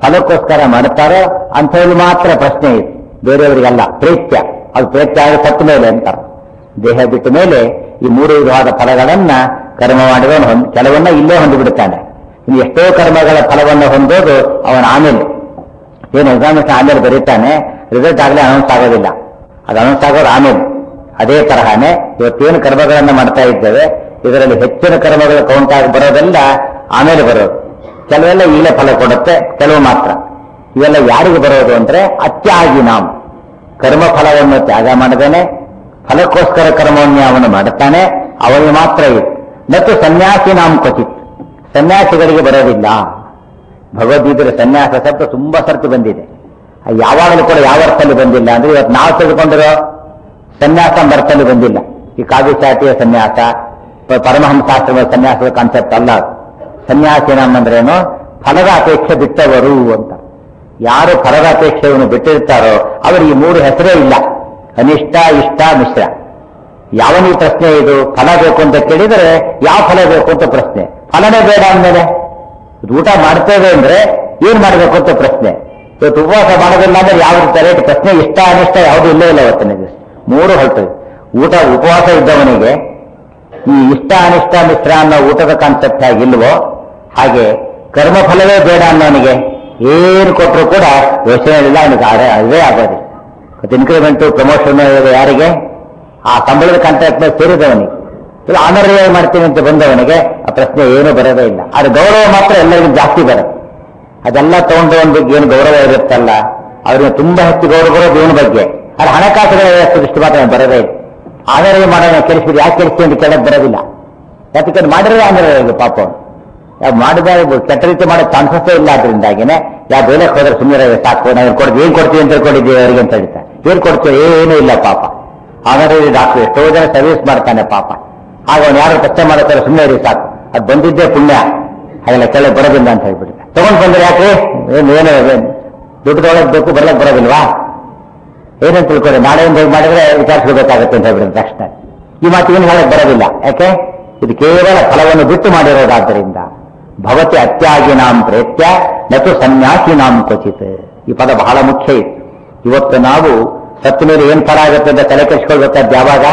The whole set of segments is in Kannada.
ಫಲಕ್ಕೋಸ್ಕರ ಮಾಡ್ತಾರೋ ಅಂಥವ್ರು ಮಾತ್ರ ಪ್ರಶ್ನೆ ಇದೆ ಬೇರೆಯವರಿಗಲ್ಲ ಪ್ರೇತ್ಯ ಅದು ಪ್ರೇತ್ಯ ಆಗ ಸತ್ತ ಮೇಲೆ ಅಂತಾರೆ ದೇಹ ಬಿಟ್ಟ ಮೇಲೆ ಈ ಮೂರು ವಿಧವಾದ ಫಲಗಳನ್ನ ಕರ್ಮ ಮಾಡಿದವನು ಹೊಂದ್ ಕೆಲವನ್ನ ಇಲ್ಲೇ ಹೊಂದಿಬಿಡುತ್ತಾನೆ ಇನ್ನು ಎಷ್ಟೋ ಕರ್ಮಗಳ ಫಲವನ್ನು ಹೊಂದೋದು ಅವನ ಆಮೇಲೆ ಏನು ಎಕ್ಸಾಮಿನೇಷನ್ ಆಮೇಲೆ ಬರೀತಾನೆ ರಿಸಲ್ಟ್ ಆಗಲೇ ಅನೌನ್ಸ್ ಆಗೋದಿಲ್ಲ ಅದು ಅನೌನ್ಸ್ ಆಗೋದು ಆಮೇಲೆ ಅದೇ ತರಹನೇ ಇವತ್ತೇನು ಕರ್ಮಗಳನ್ನ ಮಾಡ್ತಾ ಇದ್ದೇವೆ ಇದರಲ್ಲಿ ಹೆಚ್ಚಿನ ಕರ್ಮಗಳು ಕೌಂಟ್ ಆಗಿ ಬರೋದೆಲ್ಲ ಆಮೇಲೆ ಬರೋದು ಕೆಲವೆಲ್ಲ ಈಗಲೇ ಫಲ ಕೊಡುತ್ತೆ ಕೆಲವು ಮಾತ್ರ ಇವೆಲ್ಲ ಯಾರಿಗೆ ಬರೋದು ಅಂದ್ರೆ ಅತ್ಯಾಗಿ ನಾವು ಕರ್ಮ ಫಲವನ್ನು ತ್ಯಾಗ ಮಾಡದೇನೆ ಫಲಕ್ಕೋಸ್ಕರ ಕರ್ಮವನ್ನು ಅವನು ಮಾಡುತ್ತಾನೆ ಅವನಿಗೆ ಮಾತ್ರ ಇದು ಮತ್ತು ಸನ್ಯಾಸಿ ನಾಮ್ ಕ್ವಚಿತ್ ಸನ್ಯಾಸಿಗಳಿಗೆ ಬರೋದಿಲ್ಲ ಭಗವದ್ಗೀತೆಯ ಸನ್ಯಾಸ ಶಬ್ದ ತುಂಬಾ ಸರ್ತಿ ಬಂದಿದೆ ಅದು ಯಾವಾಗಲೂ ಕೂಡ ಯಾವ ಅರ್ಥದಲ್ಲಿ ಬಂದಿಲ್ಲ ಅಂದ್ರೆ ಇವತ್ತು ನಾವು ತೆಗೆದುಕೊಂಡಿರೋ ಸನ್ಯಾಸ ಎಂಬ ಅರ್ಥದಲ್ಲಿ ಬಂದಿಲ್ಲ ಈ ಕಾವ್ಯಚಾಟಿಯ ಸನ್ಯಾಸ ಪ- ಪರಮಹಂಸಾಶ್ರಮದ ಸನ್ಯಾಸದ ಕಾನ್ಸೆಪ್ಟ್ ಅಲ್ಲ ಅದು. ಸನ್ಯಾಸಿ ನಮ್ಮಂದ್ರೇನು ಫಲದ ಅಪೇಕ್ಷೆ ಬಿಟ್ಟವರು ಅಂತ ಯಾರು ಫಲದ ಅಪೇಕ್ಷೆಯನ್ನು ಬಿಟ್ಟಿರ್ತಾರೋ ಅವರಿಗೆ ಈ ಮೂರು ಹೆಸರೇ ಇಲ್ಲ ಅನಿಷ್ಟ ಇಷ್ಟ ಮಿಶ್ರ ಯಾವನಿ ಪ್ರಶ್ನೆ ಇದು ಫಲ ಬೇಕು ಅಂತ ಕೇಳಿದರೆ ಯಾವ ಫಲ ಬೇಕು ಅಂತ ಪ್ರಶ್ನೆ ಫಲನೇ ಬೇಡ ಅಂದ್ಮೇಲೆ ಇದು ಊಟ ಮಾಡ್ತೇವೆ ಅಂದ್ರೆ ಏನ್ ಮಾಡಬೇಕು ಅಂತ ಪ್ರಶ್ನೆ ಇವತ್ತು ಉಪವಾಸ ಮಾಡೋದಿಲ್ಲ ಅಂದ್ರೆ ಯಾವ ರೀತಿ ಪ್ರಶ್ನೆ ಇಷ್ಟ ಅನಿಷ್ಟ ಯಾವುದು ಇಲ್ಲೇ ಇಲ್ಲ ಅವತ್ತಿನ ದಿವಸ ಮೂರು ಹೊರಟು ಊಟ ಉಪವಾಸ ಇದ್ದವನಿಗೆ ಈ ಇಷ್ಟ ಅನಿಷ್ಟ ಮಿಶ್ರ ಅನ್ನೋ ಊಟದ ಕಾನ್ಸೆಪ್ಟ್ ಆಗಿಲ್ವೋ ಹಾಗೆ ಕರ್ಮಫಲವೇ ಬೇಡ ಅನ್ನೋನಿಗೆ ಏನು ಕೊಟ್ಟರು ಕೂಡ ಯೋಚನೆ ಇಲ್ಲ ಅವನಿಗೆ ಅದೇ ಅದೇ ಆಗೋದಿಲ್ಲ ಮತ್ತೆ ಇನ್ಕ್ರಿಮೆಂಟು ಪ್ರಮೋಷನ್ ಯಾರಿಗೆ ಆ ಸಂಬಳದ ಕಾಂಟ್ರಾಕ್ಟ್ ಮೇಲೆ ಸೇರಿದವನಿಗೆ ಇಲ್ಲ ಆನರ್ಯ ಮಾಡ್ತೀನಿ ಅಂತ ಬಂದವನಿಗೆ ಆ ಪ್ರಶ್ನೆ ಏನೂ ಬರೋದೇ ಇಲ್ಲ ಆದ್ರೆ ಗೌರವ ಮಾತ್ರ ಎಲ್ಲರಿಗೂ ಜಾಸ್ತಿ ಬರುತ್ತೆ ಅದೆಲ್ಲ ತಗೊಂಡು ಒಂದು ಏನು ಗೌರವ ಇರುತ್ತಲ್ಲ ಅವ್ರಿಗೆ ತುಂಬಾ ಹೆಚ್ಚು ಗೌರವ ಬರೋದು ಇವನ ಬಗ್ಗೆ ಆದ್ರೆ ಹಣಕಾಸುಗಳ ವ್ಯವಸ್ಥೆ ದೃಷ್ಟಿ ಮಾತ್ರ ಬರೋದೇ ಇಲ್ಲ ಆನರ್ಯ ಮಾಡೋಣ ಕೆಲಿಸಿದ್ರೆ ಯಾಕೆ ಕೆಲಿಸ್ತೀನಿ ಅಂತ ಕೇಳಕ್ ಬರೋದಿಲ್ಲ ಯಾಕೆ ಮಾಡಿದ್ರೆ ಆನರ್ಯ ಇದು ಪಾಪ ಅವ್ನು. ಯಾವ್ ಮಾಡಿದ ಕೆಟ್ಟ ರೀತಿ ಮಾಡೋ ಚಾನ್ಸಸ್ಸೇ ಇಲ್ಲ ಅದರಿಂದಾಗಿನೇ ಯಾವ ಬೇಲಕ್ಕೆ ಹೋದ್ರೆ ಸುಮ್ಮನೆ ಸಾಕು ನಾವು ಕೊಡ್ತೀವಿ ಏನ್ ಕೊಡ್ತೀವಿ ಅಂತ ತಿಳ್ಕೊಂಡಿದ್ದೀವಿ ಅವರಿಗೆ ಅಂತ ಹೇಳ್ತಾರೆ ಏನ್ ಕೊಡ್ತೀವಿ ಏನೂ ಇಲ್ಲ ಪಾಪ ಆದರೆ ಡಾಕ್ಟರ್ ಎಷ್ಟೋ ಜನ ಸರ್ವಿಸ್ ಮಾಡ್ತಾನೆ ಪಾಪ ಆಗ ಅವ್ನು ಯಾರು ಕಷ್ಟ ಮಾಡ್ತಾರೆ ಸುಮ್ಮನೆ ಇರಿ ಸಾಕು ಅದು ಬಂದಿದ್ದೇ ಪುಣ್ಯ ಹಾಗೆಲ್ಲ ಕೆಳಗೆ ಬರೋದಿಲ್ಲ ಅಂತ ಹೇಳ್ಬಿಡ್ತಾರೆ ತಗೊಂಡ್ ಬಂದ್ರೆ ಯಾಕೆ ಏನು ಏನು ಏನು? ದುಡ್ಡು ತಗೊಳಕ್ ಬೇಕು ಬರ್ಲಕ್ ಬರೋದಿಲ್ವಾ ಏನಂತ ತಿಳ್ಕೊಳ್ಳಿ ನಾಳೆಯಿಂದ ಹೇಗೆ ಮಾಡಿದ್ರೆ ವಿಚಾರಿಸಬೇಕಾಗತ್ತೆ ಅಂತ ಹೇಳ್ಬಿಡುತ್ತೆ ತಕ್ಷಣ ಈ ಮಾತು ಏನು ಹೇಳಕ್ ಬರೋದಿಲ್ಲ ಯಾಕೆ ಇದು ಕೇವಲ ಫಲವನ್ನು ಬಿಟ್ಟು ಮಾಡಿರೋದಾದ್ದರಿಂದ ಭವತಿ ಅತ್ಯಾಗಿ ನಾಂ ಪ್ರೇತ್ಯ ನತು ಸನ್ಯಾಸಿ ನಾಂ ಕ್ವಚಿತ್ ಈ ಪದ ಬಹಳ ಮುಖ್ಯ ಇತ್ತು ಇವತ್ತು ನಾವು ಸತ್ತು ಮೇಲೆ ಏನ್ ಫಲ ಆಗುತ್ತೆ ಅಂತ ತಲೆ ಕೆಡಿಸ್ಕೊಳ್ಬೇಕಾದ್ ಯಾವಾಗ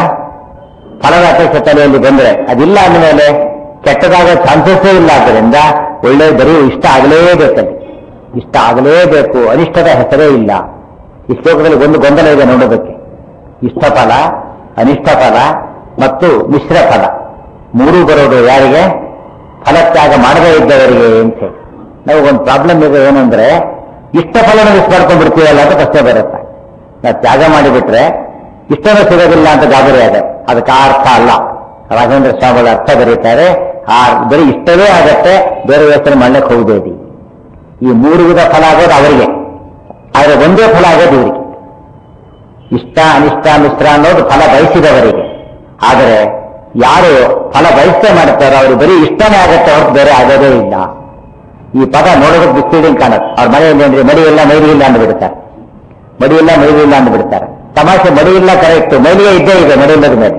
ಫಲದ ಅಪೇಕ್ಷೆ ತಲೆಯಲ್ಲಿ ಬಂದ್ರೆ ಅದಿಲ್ಲ ಅಂದಮೇಲೆ ಕೆಟ್ಟದಾಗ ಚಾನ್ಸಸ್ಸೇ ಇಲ್ಲ ಆದ್ದರಿಂದ ಒಳ್ಳೆ ಬರೀ ಇಷ್ಟ ಆಗಲೇಬೇಕಲ್ಲಿ ಇಷ್ಟ ಆಗಲೇಬೇಕು ಅನಿಷ್ಟದ ಹೆಸರೇ ಇಲ್ಲ ಈ ಶ್ಲೋಕದಲ್ಲಿ ಒಂದು ಗೊಂದಲ ಇದೆ ನೋಡೋದಕ್ಕೆ ಇಷ್ಟ ಫಲ ಅನಿಷ್ಟ ಫಲ ಮತ್ತು ಮಿಶ್ರ ಫಲ ಮೂರು ಬರೋದು ಯಾರಿಗೆ ಫಲತ್ಯಾಗ ಮಾಡದೇ ಇದ್ದವರಿಗೆ ಅಂತ ಹೇಳಿ ನಾವು ಒಂದು ಪ್ರಾಬ್ಲಮ್ ಇದೆ ಏನಂದ್ರೆ ಇಷ್ಟ ಫಲನ ಮಿಸ್ ಮಾಡ್ಕೊಂಡ್ಬಿಡ್ತೀವಲ್ಲ ಅಂತ ಪ್ರಶ್ನೆ ಬರುತ್ತೆ ನಾವು ತ್ಯಾಗ ಮಾಡಿಬಿಟ್ರೆ ಇಷ್ಟನೂ ಸಿಗೋದಿಲ್ಲ ಅಂತ ಗಾಬರಿ ಆಗ ಅದಕ್ಕೆ ಆ ಅರ್ಥ ಅಲ್ಲ ರಾಘವೇಂದ್ರ ಸ್ವಾಮಿಗಳ ಅರ್ಥ ಬರೀತಾರೆ ಆ ಬರೀ ಇಷ್ಟವೇ ಆಗತ್ತೆ ಬೇರೆ ಯೋಚನೆ ಮಾಡ್ಲಿಕ್ಕೆ ಹೋಗಬೇಡಿ ಈ ಮೂರು ವಿಧ ಫಲ ಆಗೋದು ಅವರಿಗೆ ಆದರೆ ಒಂದೇ ಫಲ ಆಗೋದು ಇವರಿಗೆ ಇಷ್ಟ ಅನಿಷ್ಟ ಮಿಶ್ರ ಅನ್ನೋದು ಫಲ ಬಯಸಿದವರಿಗೆ ಆದರೆ ಯಾರು ಫಲ ಬಯಸೇ ಮಾಡ್ತಾರೋ ಅವ್ರಿಗೆ ಬರೀ ಇಷ್ಟನೇ ಆಗತ್ತೆ ಹೊರತು ಬೇರೆ ಆಗೋದೇ ಇಲ್ಲ ಈ ಪದ ನೋಡೋದಕ್ಕೆ ಮಿಸ್ಲೀಡಿಂಗ್ ಕಾಣುತ್ತೆ ಅವ್ರ ಮನೆಯಲ್ಲಿ ಅಂದ್ರೆ ಮಡಿ ಇಲ್ಲ ಮೈಲಿ ಇಲ್ಲ ಅಂದ್ಬಿಡ್ತಾರೆ ಮಡಿ ಇಲ್ಲ ಮೈಲಿ ಇಲ್ಲ ಅಂದ್ಬಿಡ್ತಾರೆ ತಮಾಷೆ ಮಡಿ ಇಲ್ಲ ಕರೆಕ್ಟ್ ಮೈಲಿಗೆ ಇದ್ದೇ ಇದೆ ಮಡಿ ಇಲ್ಲದ ಮೇಲೆ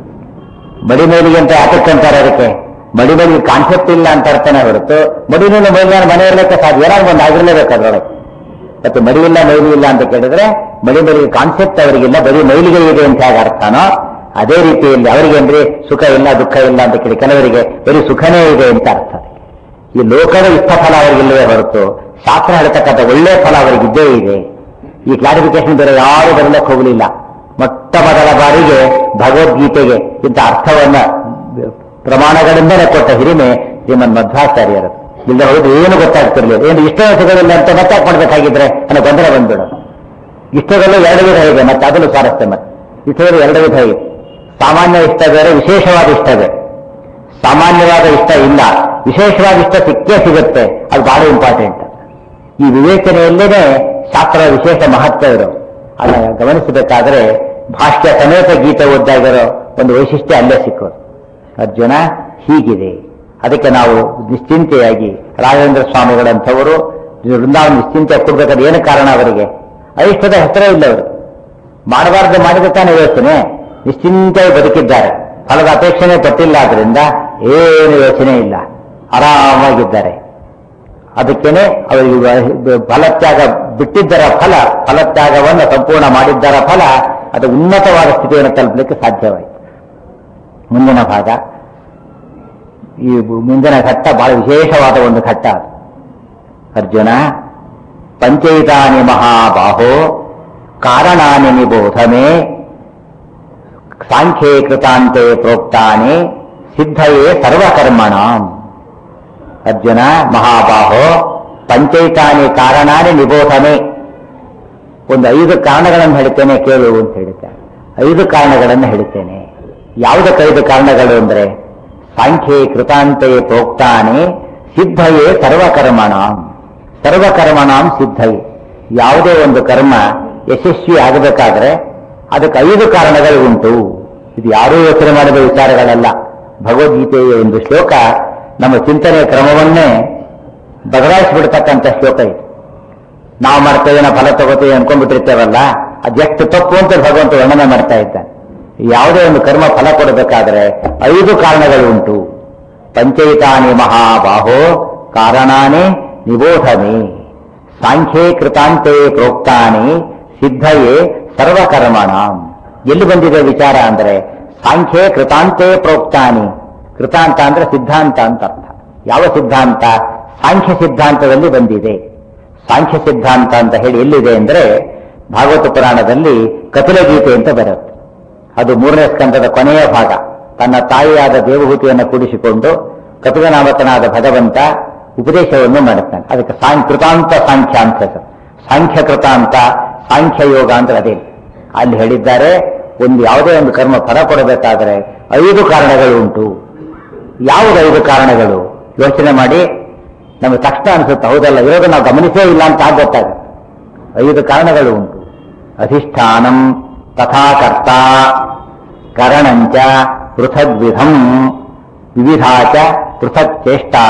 ಮಡಿ ಮೇಲಿಗೆ ಅಂತ ಯಾತಕ್ಕೆ ಅಂತಾರೆ ಅದಕ್ಕೆ ಮಡಿ ಮೇಲಿಗೆ ಕಾನ್ಸೆಪ್ಟ್ ಇಲ್ಲ ಅಂತ ಅರ್ಥನೇ ಹೊರತು ಮಡಿ ಮೇಲೆ ಮೈಲಿನ ಮನೆ ಇರಲಿಕ್ಕೆ ಸಾಧ್ಯ ಏನಾದ್ರು ಒಂದು ಆಗಿರ್ಲೇಬೇಕು ಅದ್ರೊಳಗೆ ಮತ್ತೆ ಮಡಿ ಇಲ್ಲ ಮೈಲಿ ಇಲ್ಲ ಅಂತ ಕೇಳಿದ್ರೆ ಮಡಿ ಮೇಲಿಗೆ ಕಾನ್ಸೆಪ್ಟ್ ಅವರಿಗಿಲ್ಲ ಬರೀ ಮೈಲಿಗೆ ಇದೆ ಅಂತ ಹೇಗೆ ಅರ್ಥನೋ ಅದೇ ರೀತಿಯಲ್ಲಿ ಅವರಿಗೆ ಅಂದ್ರೆ ಸುಖ ಇಲ್ಲ ದುಃಖ ಇಲ್ಲ ಅಂತ ಕೇಳಿ ಕೆಲವರಿಗೆ ಬರೀ ಸುಖನೇ ಇದೆ ಅಂತ ಅರ್ಥ ಈ ಲೋಕದ ಇಷ್ಟ ಫಲ ಅವರಿಗಿಲ್ಲವೇ ಹೊರತು ಶಾಸ್ತ್ರ ಹೇಳ್ತಕ್ಕಂಥ ಒಳ್ಳೆಯ ಫಲ ಅವರಿಗಿದ್ದೇ ಇದೆ ಈ ಕ್ಲಾರಿಫಿಕೇಶನ್ ಬೇರೆ ಯಾರು ಬರಲಿಕ್ಕೆ ಹೋಗಲಿಲ್ಲ ಮೊಟ್ಟ ಮೊದಲ ಬಾರಿಗೆ ಭಗವದ್ಗೀತೆಗೆ ಇಂಥ ಅರ್ಥವನ್ನ ಪ್ರಮಾಣಗಳಿಂದಲೇ ಕೊಟ್ಟ ಹಿರಿಮೆ ಶ್ರೀಮನ್ ಮಧ್ವಾಚಾರ್ಯರು ಇಲ್ಲದೆ ಹೋದ್ರೆ ಏನು ಗೊತ್ತಾಗ್ತಿರ್ಲಿಲ್ಲ ಏನು ಇಷ್ಟ ಸಿಗೋದಿಲ್ಲ ಅಂತ ಮತ್ತೆ ಯಾಕೆ ಮಾಡ್ಬೇಕಾಗಿದ್ರೆ ಅನ್ನೋ ಗೊಂದಲ ಬಂದ್ಬಿಡೋದು ಇಷ್ಟದಲ್ಲೂ ಎರಡು ವಿಧ ಇದೆ ಮತ್ತೆ ಅದನ್ನು ಸ್ವಾರಸ್ಯ ಮತ್ತೆ ಇಷ್ಟದಲ್ಲಿ ಎರಡು ವಿಧ ಇದೆ ಸಾಮಾನ್ಯ ಇಷ್ಟ ಬೇರೆ ವಿಶೇಷವಾದ ಇಷ್ಟ ಬೇರೆ ಸಾಮಾನ್ಯವಾದ ಇಷ್ಟ ಇಲ್ಲ ವಿಶೇಷವಾದ ಇಷ್ಟ ಸಿಕ್ಕೇ ಸಿಗುತ್ತೆ ಅದು ಬಹಳ ಇಂಪಾರ್ಟೆಂಟ್ ಈ ವಿವೇಚನೆಯಲ್ಲೇನೆ ಶಾಸ್ತ್ರದ ವಿಶೇಷ ಮಹತ್ವ ಇರೋದು ಅದನ್ನ ಗಮನಿಸಬೇಕಾದ್ರೆ ಭಾಷ್ಯ ಸಮೇತ ಗೀತೆ ಓದ್ದಾಗಿರೋ ಒಂದು ವೈಶಿಷ್ಟ್ಯ ಅಲ್ಲೇ ಸಿಕ್ಕೋದು ಅರ್ಜುನ ಹೀಗಿದೆ ಅದಕ್ಕೆ ನಾವು ನಿಶ್ಚಿಂತೆಯಾಗಿ ರಾಘವೇಂದ್ರ ಸ್ವಾಮಿಗಳಂಥವರು ವೃಂದಾವನ ನಿಶ್ಚಿಂತೆ ಕೊಡ್ಬೇಕಾದ್ರೆ ಏನು ಕಾರಣ ಅವರಿಗೆ ಅಯಿಷ್ಟದ ಹೆಸರೇ ಇಲ್ಲ ಅವರು ಮಾಡಬಾರ್ದು ಮಾಡಿದ ತಾನೇ ಯೋಚನೆ ನಿಶ್ಚಿಂತೆಯಾಗಿ ಬದುಕಿದ್ದಾರೆ ಫಲದ ಅಪೇಕ್ಷೆನೇ ಪಟ್ಟಿಲ್ಲ ಆದ್ರಿಂದ ಏನು ಯೋಚನೆ ಇಲ್ಲ ಆರಾಮಾಗಿದ್ದಾರೆ ಅದಕ್ಕೇನೆ ಅವರಿಗೆ ಫಲತ್ಯಾಗ ಬಿಟ್ಟಿದ್ದರ ಫಲ ಫಲತ್ಯಾಗವನ್ನು ಸಂಪೂರ್ಣ ಮಾಡಿದ್ದರ ಫಲ ಅದು ಉನ್ನತವಾದ ಸ್ಥಿತಿಯನ್ನು ತಲುಪಲಿಕ್ಕೆ ಸಾಧ್ಯವಾಯಿತು ಮುಂದಿನ ಭಾಗ ಈ ಮುಂದಿನ ಘಟ್ಟ ಬಹಳ ವಿಶೇಷವಾದ ಒಂದು ಘಟ್ಟ ಅದು ಅರ್ಜುನ ಪಂಚೈತಾನಿ ಮಹಾಬಾಹೋ ಕಾರಣಾನಿ ನಿಬೋಧಮೆ ಸಾಂಖ್ಯೇ ಕೃತಾಂತೆ ಪ್ರೋಕ್ತಾನೆ ಸಿದ್ಧಯೇ ಸರ್ವಕರ್ಮಣಾಂ ಅರ್ಜುನ ಮಹಾಬಾಹೋ ಪಂಚೈತಾನಿ ಕಾರಣಾನಿ ನಿಬೋಧನೆ ಒಂದು ಐದು ಕಾರಣಗಳನ್ನು ಹೇಳ್ತೇನೆ ಕೇಳು ಅಂತ ಹೇಳ್ತಾರೆ ಐದು ಕಾರಣಗಳನ್ನು ಹೇಳ್ತೇನೆ ಯಾವುದಕ್ಕೆ ಐದು ಕಾರಣಗಳು ಅಂದ್ರೆ ಸಾಂಖ್ಯೇ ಕೃತಾಂತೆ ಪ್ರೋಕ್ತಾನೆ ಸಿದ್ಧಯೇ ಸರ್ವಕರ್ಮಣಾಂ ಸರ್ವಕರ್ಮಣಾಂ ಸಿದ್ಧಯೇ ಯಾವುದೇ ಒಂದು ಕರ್ಮ ಯಶಸ್ವಿ ಆಗಬೇಕಾದ್ರೆ ಅದಕ್ಕೆ ಐದು ಕಾರಣಗಳು ಉಂಟು ಇದು ಯಾರೂ ಯೋಚನೆ ಮಾಡಿದ ವಿಚಾರಗಳಲ್ಲ ಭಗವದ್ಗೀತೆಯ ಒಂದು ಶ್ಲೋಕ ನಮ್ಮ ಚಿಂತನೆಯ ಕ್ರಮವನ್ನೇ ಬದಲಾಯಿಸಿಬಿಡ್ತಕ್ಕಂಥ ಶ್ಲೋಕ ಇದು ನಾವು ಮಾಡ್ತೇವೆ ನಾವು ಫಲ ತಗೋತೇವೆ ಅನ್ಕೊಂಡ್ಬಿಟ್ಟಿರ್ತೇವಲ್ಲ ಅದೆಷ್ಟು ತಪ್ಪು ಅಂತ ಭಗವಂತ ವರ್ಣನೆ ಮಾಡ್ತಾ ಇದ್ದಾನೆ ಯಾವುದೇ ಒಂದು ಕರ್ಮ ಫಲ ಕೊಡಬೇಕಾದ್ರೆ ಐದು ಕಾರಣಗಳು ಉಂಟು ಪಂಚೈತಾನಿ ಮಹಾಬಾಹೋ ಕಾರಣಾನೇ ನಿಬೋಧನೆ ಸಾಂಖ್ಯೇ ಕೃತಾಂತೆ ಪ್ರೋಕ್ತಾನೆ ಸಿದ್ಧಯೇ ಸರ್ವಕರ್ಮಣಾಂ ಎಲ್ಲಿ ಬಂದಿದೆ ವಿಚಾರ ಅಂದ್ರೆ ಸಾಂಖ್ಯೇ ಕೃತಾಂತೆ ಪ್ರೋಕ್ತಾನಿ ಕೃತಾಂತ ಅಂದ್ರೆ ಸಿದ್ಧಾಂತ ಅಂತ ಅರ್ಥ ಯಾವ ಸಿದ್ಧಾಂತ ಸಾಂಖ್ಯ ಸಿದ್ಧಾಂತದಲ್ಲಿ ಬಂದಿದೆ ಸಾಂಖ್ಯ ಸಿದ್ಧಾಂತ ಅಂತ ಹೇಳಿ ಎಲ್ಲಿದೆ ಅಂದ್ರೆ ಭಾಗವತ ಪುರಾಣದಲ್ಲಿ ಕಪಿಲ ಗೀತೆ ಅಂತ ಬರುತ್ತೆ ಅದು ಮೂರನೇ ಸ್ಕಂದದ ಕೊನೆಯ ಭಾಗ ತನ್ನ ತಾಯಿಯಾದ ದೇವಹೂತಿಯನ್ನು ಕೂಡಿಸಿಕೊಂಡು ಕಪಿಲನಾಮಕನಾದ ಭಗವಂತ ಉಪದೇಶವನ್ನು ಮಾಡುತ್ತಾನೆ ಅದಕ್ಕೆ ಸಾಂ- ಕೃತಾಂತ ಸಾಂಖ್ಯ ಅಂತ ಹೆಸರು ಸಾಂಖ್ಯ ಕೃತಾಂತ ಸಾಂಖ್ಯ ಯೋಗ ಅಂದ್ರೆ ಅದೇ ಅಲ್ಲಿ ಹೇಳಿದ್ದಾರೆ ಒಂದು ಯಾವುದೇ ಒಂದು ಕರ್ಮ ಫಲ ಕೊಡಬೇಕಾದ್ರೆ ಐದು ಕಾರಣಗಳು ಉಂಟು ಯಾವುದು ಐದು ಕಾರಣಗಳು ಯೋಚನೆ ಮಾಡಿ ನಮಗೆ ತಕ್ಷಣ ಅನಿಸುತ್ತೆ ಹೌದಲ್ಲ ಇರೋದು ನಾವು ಗಮನಿಸೇ ಇಲ್ಲ ಅಂತ ಆಗ ಗೊತ್ತಾಗುತ್ತೆ ಐದು ಕಾರಣಗಳು ಉಂಟು ಅಧಿಷ್ಠಾನಂ ತಥಾಕರ್ತ ಕರಣಂಚ ಪೃಥಗ್ವಿಧಂ ವಿವಿಧಾಚ ಪೃಥಕ್ ಚೇಷ್ಟಾ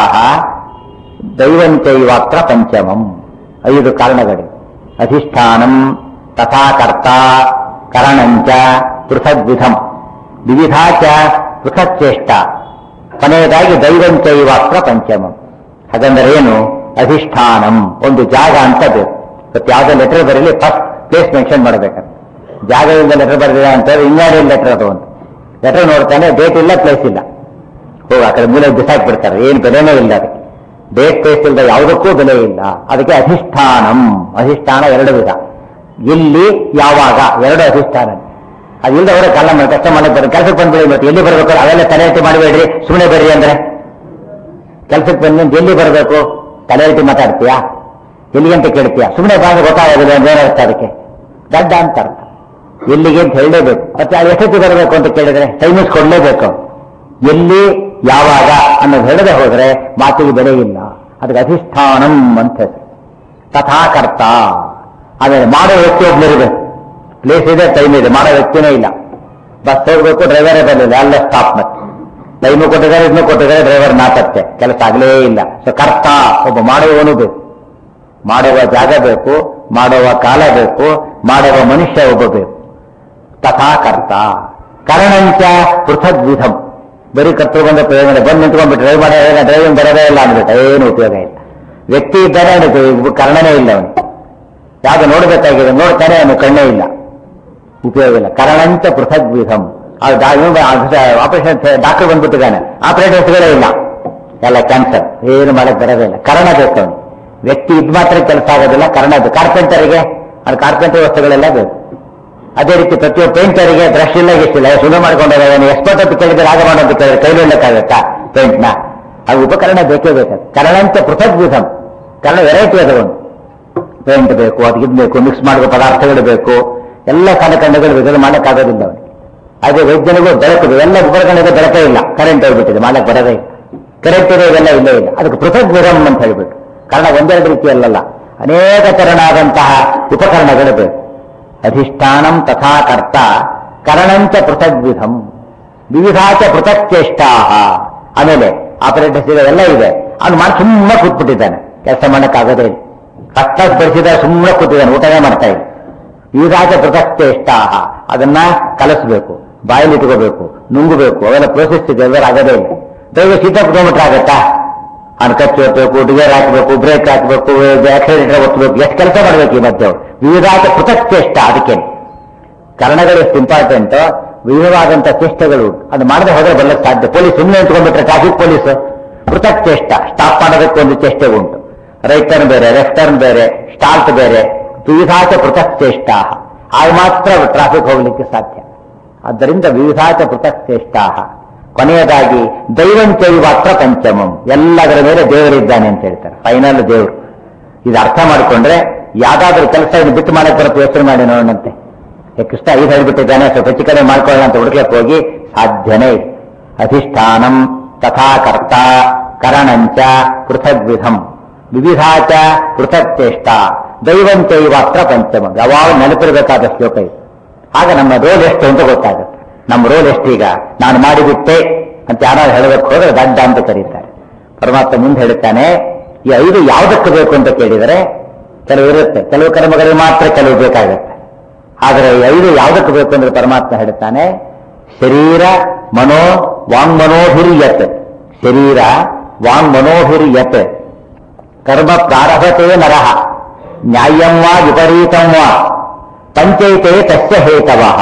ದೈವಂಚೈವಾತ್ರ ಪಂಚಮಂ ಐದು ಕಾರಣಗಳು ಅಧಿಷ್ಠಾನಂ ತಥಾಕರ್ತ ಕರಣಂಚ ಪೃಥಗ್ವಿಧಂ ವಿವಿಧಾಚ ಪೃಥಕ್ ಚೇಷ್ಟ ಕೊನೆಯದಾಗಿ ದೈವಂಚೈವಾತ್ರ ಪಂಚಮಂ ಹಾಗಂದ್ರೆ ಏನು ಅಧಿಷ್ಠಾನಂ ಒಂದು ಜಾಗ ಅಂತ ಬೇಕು ಇವತ್ತು ಯಾವುದೇ ಲೆಟರ್ ಬರಲಿ ಫಸ್ಟ್ ಪ್ಲೇಸ್ ಮೆನ್ಷನ್ ಮಾಡಬೇಕಂತ ಜಾಗದಿಂದ ಲೆಟರ್ ಬರೆದಿದೆ ಅಂತ ಇಂಗ್ಲೆಂಡ್ ಲೆಟರ್ ಅದು ಒಂದು ಲೆಟರ್ ನೋಡ್ತಾನೆ ಡೇಟ್ ಇಲ್ಲ ಪ್ಲೇಸ್ ಇಲ್ಲ ಹೋಗಿ ಆ ಕಡೆ ಮೂಲೆ ಬಿಸಾಕ್ಬಿಡ್ತಾರೆ ಏನು ಬೆಲೆನೇ ಇಲ್ಲ ಅದಕ್ಕೆ ಡೇಟ್ ಪ್ಲೇಸ್ ಇಲ್ಲದ ಯಾವುದಕ್ಕೂ ಬೆಲೆ ಇಲ್ಲ ಅದಕ್ಕೆ ಅಧಿಷ್ಠಾನಂ ಅಧಿಷ್ಠಾನ ಎರಡು ವಿಧ ಇಲ್ಲಿ ಯಾವಾಗ ಎರಡು ಅಧಿಷ್ಠಾನ ಅದು ಇಲ್ಲದವರ ಕಾಲ ಮಾಡಿ ಕಷ್ಟ ಮಾಡಕ್ಕೆ ಬರ ಕೆಲಸಕ್ಕೆ ಬಂದ್ಬಿಡಿ ಮತ್ತೆ ಎಲ್ಲಿ ಬರಬೇಕು ಅವೆಲ್ಲ ತಲೆ ಎತ್ತಿ ಮಾಡಬೇಡ್ರಿ ಸುಮ್ಮನೆ ಬರ್ರಿ ಅಂದ್ರೆ ಕೆಲಸಕ್ಕೆ ಬಂದು ಎಲ್ಲಿ ಬರಬೇಕು ತಲೆ ಎತ್ತಿ ಮಾತಾಡ್ತೀಯಾ ಎಲ್ಲಿಗೆ ಅಂತ ಕೇಳ್ತೀಯಾ ಸುಮ್ಮನೆ ಬಂದು ಗೊತ್ತಾಗೋದಿಲ್ಲ ಅಂದ್ರೆ ಏನರ್ಥ ಅದಕ್ಕೆ ದಡ್ಡ ಅಂತ ಅರ್ಥ ಎಲ್ಲಿಗೆ ಅಂತ ಹೇಳಲೇಬೇಕು ಮತ್ತೆ ಅದು ಎಷ್ಟೊತ್ತಿ ಬರಬೇಕು ಅಂತ ಕೇಳಿದ್ರೆ ಟೈಮಿಸ್ ಕೊಡಲೇಬೇಕು ಎಲ್ಲಿ ಯಾವಾಗ ಅನ್ನೋದು ಹೇಳದೆ ಹೋದ್ರೆ ಮಾತಿಗೆ ಬೆಲೆ ಇಲ್ಲ ಅದಕ್ಕೆ ಅಧಿಷ್ಠಾನಂ ಅಂತ ಹೆಸರು ತಥಾಕರ್ತ ಆಮೇಲೆ ಮಾಡೋ ವ್ಯಕ್ತಿ ಒಬ್ಬನಿರಬೇಕು ಪ್ಲೇಸ್ ಇದೆ ಟೈಮ್ ಇದೆ ಮಾಡೋ ವ್ಯಕ್ತಿನೇ ಇಲ್ಲ ಬಸ್ ಹೋಗ್ಬೇಕು ಡ್ರೈವರೇ ಬರಲಿಲ್ಲ ಎಲ್ಲ ಸ್ಟಾಪ್ ಮತ್ತೆ ಲೈನು ಕೊಟ್ಟಿದ್ದಾರೆ ಇದನ್ನು ಕೊಟ್ಟಿದ್ದಾರೆ ಡ್ರೈವರ್ ನಾಟತ್ತೆ ಕೆಲಸ ಆಗಲೇ ಇಲ್ಲ ಸೊ ಕರ್ತ ಒಬ್ಬ ಮಾಡುವವನು ಬೇಕು ಮಾಡುವ ಜಾಗ ಬೇಕು ಮಾಡುವ ಕಾಲ ಬೇಕು ಮಾಡುವ ಮನುಷ್ಯ ಒಬ್ಬ ಬೇಕು ತಥಾಕರ್ತ ಕರಣಂಚ ಪೃಥಕ್ ವಿಧಂ ಬರೀ ಕರ್ತೃ ಬಂದ ಪ್ರಯೋಜನ ಬಂದು ನಿಂತ್ಕೊಂಡ್ಬಿಟ್ಟು ಡ್ರೈವ್ ಮಾಡೋ ಡ್ರೈವಿಂಗ್ ಬರೋದೇ ಇಲ್ಲ ಅಂದ್ಬಿಟ್ಟು ಏನು ಉಪಯೋಗ ಇಲ್ಲ ವ್ಯಕ್ತಿ ಇದ್ದಾನೆ ಅವನಿಗೆ ಕರ್ಣನೇ ಇಲ್ಲ ಅವನು ಯಾವ್ದು ನೋಡಬೇಕಾಗಿದೆ ನೋಡ್ತಾನೆ ಅವನು ಕಣ್ಣೇ ಇಲ್ಲ ಉಪಯೋಗ ಇಲ್ಲ ಕರಣಂಚ ಪೃಥಕ್ ವಿಧಂ ಆಪರೇಷನ್ ಡಾಕ್ಟರ್ ಬಂದ್ಬಿಟ್ಟಿದ್ದಾನೆ ಆಪರೇಟರ್ಸ್ಗಳೇ ಇಲ್ಲ ಎಲ್ಲ ಕ್ಯಾನ್ಸರ್ ಏನು ಮಾಡಕ್ ಬರೋದೇ ಇಲ್ಲ ಕರ್ಣ ಬೇಕು ಅವನು ವ್ಯಕ್ತಿ ಇದ್ ಮಾತ್ರ ಕೆಲಸ ಆಗೋದಿಲ್ಲ ಕರ್ಣ ಬೇಕು ಕಾರ್ಪೆಂಟರಿಗೆ ಅದು ಕಾರ್ಪೆಂಟರ್ ವಸ್ತುಗಳೆಲ್ಲ ಬೇಕು ಅದೇ ರೀತಿ ಪ್ರತಿಯೊಬ್ಬ ಪೇಂಟರಿಗೆ ಬ್ರಷ್ ಇಲ್ಲ ಗಿಷ್ಟಿಲ್ಲ ಸುಮ್ಮನೆ ಮಾಡ್ಕೊಂಡು ಎಕ್ಸ್ಪರ್ಟ್ ಅಂತ ಕೇಳಿದ್ರೆ ಆಗ ಮಾಡೋ ಅಂತ ಕೇಳಿದ್ರೆ ಕೈಲಿ ಇಡಕ್ಕಾಗತ್ತಾ ಪೇಂಟ್ನ ಅದು ಉಪಕರಣ ಬೇಕೇ ಬೇಕು ಕರಣಂತ ಪೃಥಕ್ ವಿಧಂ ಕರ್ಣ ವೆರೈಟಿ ಅದ ಒಂದು ಪೇಂಟ್ ಬೇಕು ಅದಕ್ಕೆ ಇದು ಬೇಕು ಮಿಕ್ಸ್ ಮಾಡುವ ಪದಾರ್ಥಗಳು ಬೇಕು ಎಲ್ಲ ಕಣಕಂಡಗಳು ಬೇಕು ಮಾಡಕ್ಕಾಗೋದಿಲ್ಲ ಅವನಿಗೆ ಹಾಗೆ ವೈದ್ಯನಿಗೂ ಬೆಳಕು ಎಲ್ಲ ಉಪಕರಣಕ್ಕೆ ಬೆಳಕೇ ಇಲ್ಲ ಕರೆಂಟ್ ಹೋಗ್ಬಿಟ್ಟಿದೆ ಮಾಡಕ್ ಬರೋದೇ ಇಲ್ಲ ಕರೆಂಟ್ ಇರೋದೆಲ್ಲ ಇಲ್ಲೇ ಇಲ್ಲ ಅದಕ್ಕೆ ಪೃಥಕ್ ವಿಧಂ ಅಂತ ಹೇಳ್ಬಿಟ್ಟು ಕಾರಣ ಒಂದೆರಡು ರೀತಿಯಲ್ಲ ಅನೇಕ ತೆರನಾದಂತಹ ಉಪಕರಣಗಳು ಬೇಕು ಅಧಿಷ್ಠಾನಂ ತಥಾ ಕರ್ತ ಕರಣಂಚ ಪೃಥಗ್ವಿಧಂ ವಿವಿಧಾಚ ಪೃಥಕ್ ಚೇಷ್ಟಾ ಆಮೇಲೆ ಆಪರೇಟರ್ಸ್ ಎಲ್ಲ ಇದೆ ಅವನು ಮಾಡಿ ಸುಮ್ಮನೆ ಕೂತ್ಬಿಟ್ಟಿದ್ದಾನೆ ಕೆಲಸ ಮಾಡಕ್ಕಾಗದೇ ಇಲ್ಲ ಕಷ್ಟ ಬಡಿಸಿದ ಸುಮ್ಮನೆ ಕೂತಿದ್ದಾನೆ ಊಟನೇ ಮಾಡ್ತಾ ಇಲ್ಲ ವಿವಿಧಾಚ ಪೃಥಕ್ ಚೇಷ್ಟಾ ಅದನ್ನ ಕಲಿಸ್ಬೇಕು ಬಾಯಲ್ಲಿ ಇಟ್ಕೋಬೇಕು ನುಂಗಬೇಕು ಅವೆಲ್ಲ ಪ್ರೋಸೆಸ್ ಇದೆ ಅವೆಲ್ಲ ಆಗದೇ ಇಲ್ಲ ದಯವಿಟ್ಟು ಸೀತಾ ಕುತ್ಕೊಂಡ್ಬಿಟ್ರೆ ಆಗತ್ತಾ ಅವ್ನು ಕಚ್ಚಿ ಹೊತ್ತಬೇಕು ಡಿಗರ್ ಹಾಕಬೇಕು ಬ್ರೇಕ್ ಹಾಕಬೇಕು ಆಕ್ಸಿಲೇಟರ್ ಒತ್ತಬೇಕು ಎಷ್ಟು ಕೆಲಸ ಮಾಡಬೇಕು ಈ ಮಧ್ಯೆ ಅವ್ರು. ವಿವಿಧಾತ ಪೃಥಕ್ ಚೇಷ್ಟ ಅದಕ್ಕೆ ಕರ್ಣಗಳು ಎಷ್ಟು ಇಂಪಾರ್ಟೆಂಟ್ ವಿವಿಧವಾದಂಥ ಚೇಷ್ಟೆಗಳು ಉಂಟು. ಅದು ಮಾಡದೆ ಹೋದ್ರೆ ಬರ್ಲಿಕ್ಕೆ ಸಾಧ್ಯ ಪೊಲೀಸ್ ಸುಮ್ಮನೆ ನಿಂತ್ಕೊಂಡ್ಬಿಟ್ರೆ ಟ್ರಾಫಿಕ್ ಪೊಲೀಸ್ ಪೃಥಕ್ ಚೇಷ್ಟ ಸ್ಟಾಪ್ ಮಾಡೋದಕ್ಕೆ ಒಂದು ಚೇಷ್ಟೆ ಉಂಟು ರೈಟ್ ಟರ್ನ್ ಬೇರೆ ಲೆಫ್ಟ್ ಟರ್ನ್ ಬೇರೆ ಸ್ಟಾರ್ಟ್ ಬೇರೆ ವಿವಿಧಾಚ ಪೃಥಕ್ ಚೇಷ್ಟ ಆಗ ಮಾತ್ರ ಟ್ರಾಫಿಕ್ ಹೋಗ್ಲಿಕ್ಕೆ ಸಾಧ್ಯ ಆದ್ದರಿಂದ ವಿವಿಧಾಚ ಪೃಥಕ್ ಚೇಷ್ಟಾ ಕೊನೆಯದಾಗಿ ದೈವಂಚೈವಾತ್ರ ಪಂಚಮಂ ಎಲ್ಲದರ ಮೇಲೆ ದೇವರಿದ್ದಾನೆ ಅಂತ ಹೇಳ್ತಾರೆ ಫೈನಲ್ ದೇವರು ಇದು ಅರ್ಥ ಮಾಡಿಕೊಂಡ್ರೆ ಯಾವ್ದಾದ್ರೂ ಕೆಲಸ ಇನ್ನು ಬಿಟ್ಟು ಮಾಡಕ್ಕೆ ಬರುತ್ತೆ ಯೋಚನೆ ಮಾಡಿ ನೋಡೋಣಂತೆ ಏ ಕೃಷ್ಣ ಐದು ಹೇಳ್ಬಿಟ್ಟಿದ್ದಾನೆ ಸ್ವಲ್ಪ ಹೆಚ್ಚು ಕಡಿಮೆ ಮಾಡ್ಕೊಳ್ಳೋಣ ಅಂತ ಹುಡುಕ್ಲಕ್ಕೆ ಹೋಗಿ ಸಾಧ್ಯನೇ ಇಲ್ಲ. ಅಧಿಷ್ಠಾನಂ ತಥಾ ಕರ್ತ ಕರಣಂಚ ಪೃಥಗ್ವಿಧಂ ವಿವಿಧಾಚ ಪೃಥಕ್ ಚೇಷ್ಟ ದೈವಂಚೈವಾತ್ರ ಪಂಚಮ ಯಾವಾಗ ನೆನಪಿರಬೇಕಾದ ಶ್ಲೋಕ ಇದು ಆಗ ನಮ್ಮ ರೋಲ್ ಎಷ್ಟು ಅಂತ ಗೊತ್ತಾಗುತ್ತೆ ನಮ್ಮ ರೋಲ್ ಎಷ್ಟೀಗ ನಾನು ಮಾಡಿಬಿಟ್ಟೆ ಅಂತ ಯಾರು ಹೇಳಬೇಕು ಹೋದ್ರೆ ದಡ್ಡ ಅಂತ ಕರೀತಾರೆ ಪರಮಾತ್ಮ ಮುಂದೆ ಹೇಳುತ್ತಾನೆ ಈ ಐದು ಯಾವುದಕ್ಕೆ ಬೇಕು ಅಂತ ಕೇಳಿದರೆ ಕೆಲವು ಇರುತ್ತೆ ಕೆಲವು ಕರ್ಮಗಳಿಗೆ ಮಾತ್ರ ಕೆಲವು ಬೇಕಾಗುತ್ತೆ ಆದರೆ ಈ ಐದು ಯಾವುದಕ್ಕೆ ಬೇಕು ಅಂದ್ರೆ ಪರಮಾತ್ಮ ಹೇಳುತ್ತಾನೆ ಶರೀರ ಮನೋ ವಾಂಗ್ಮನೋಭಿರ್ಯತ್ ಶರೀರ ವಾಂಗ್ಮನೋಭಿರ್ಯತ್ ಕರ್ಮ ಪ್ರಾರಭತೆ ನರಹ ನ್ಯಾಯಂ ವಾ ವಿಪರೀತಂ ವಾ ಪಂಚೈತೆ ತಸ್ಯ ಹೇತವಃ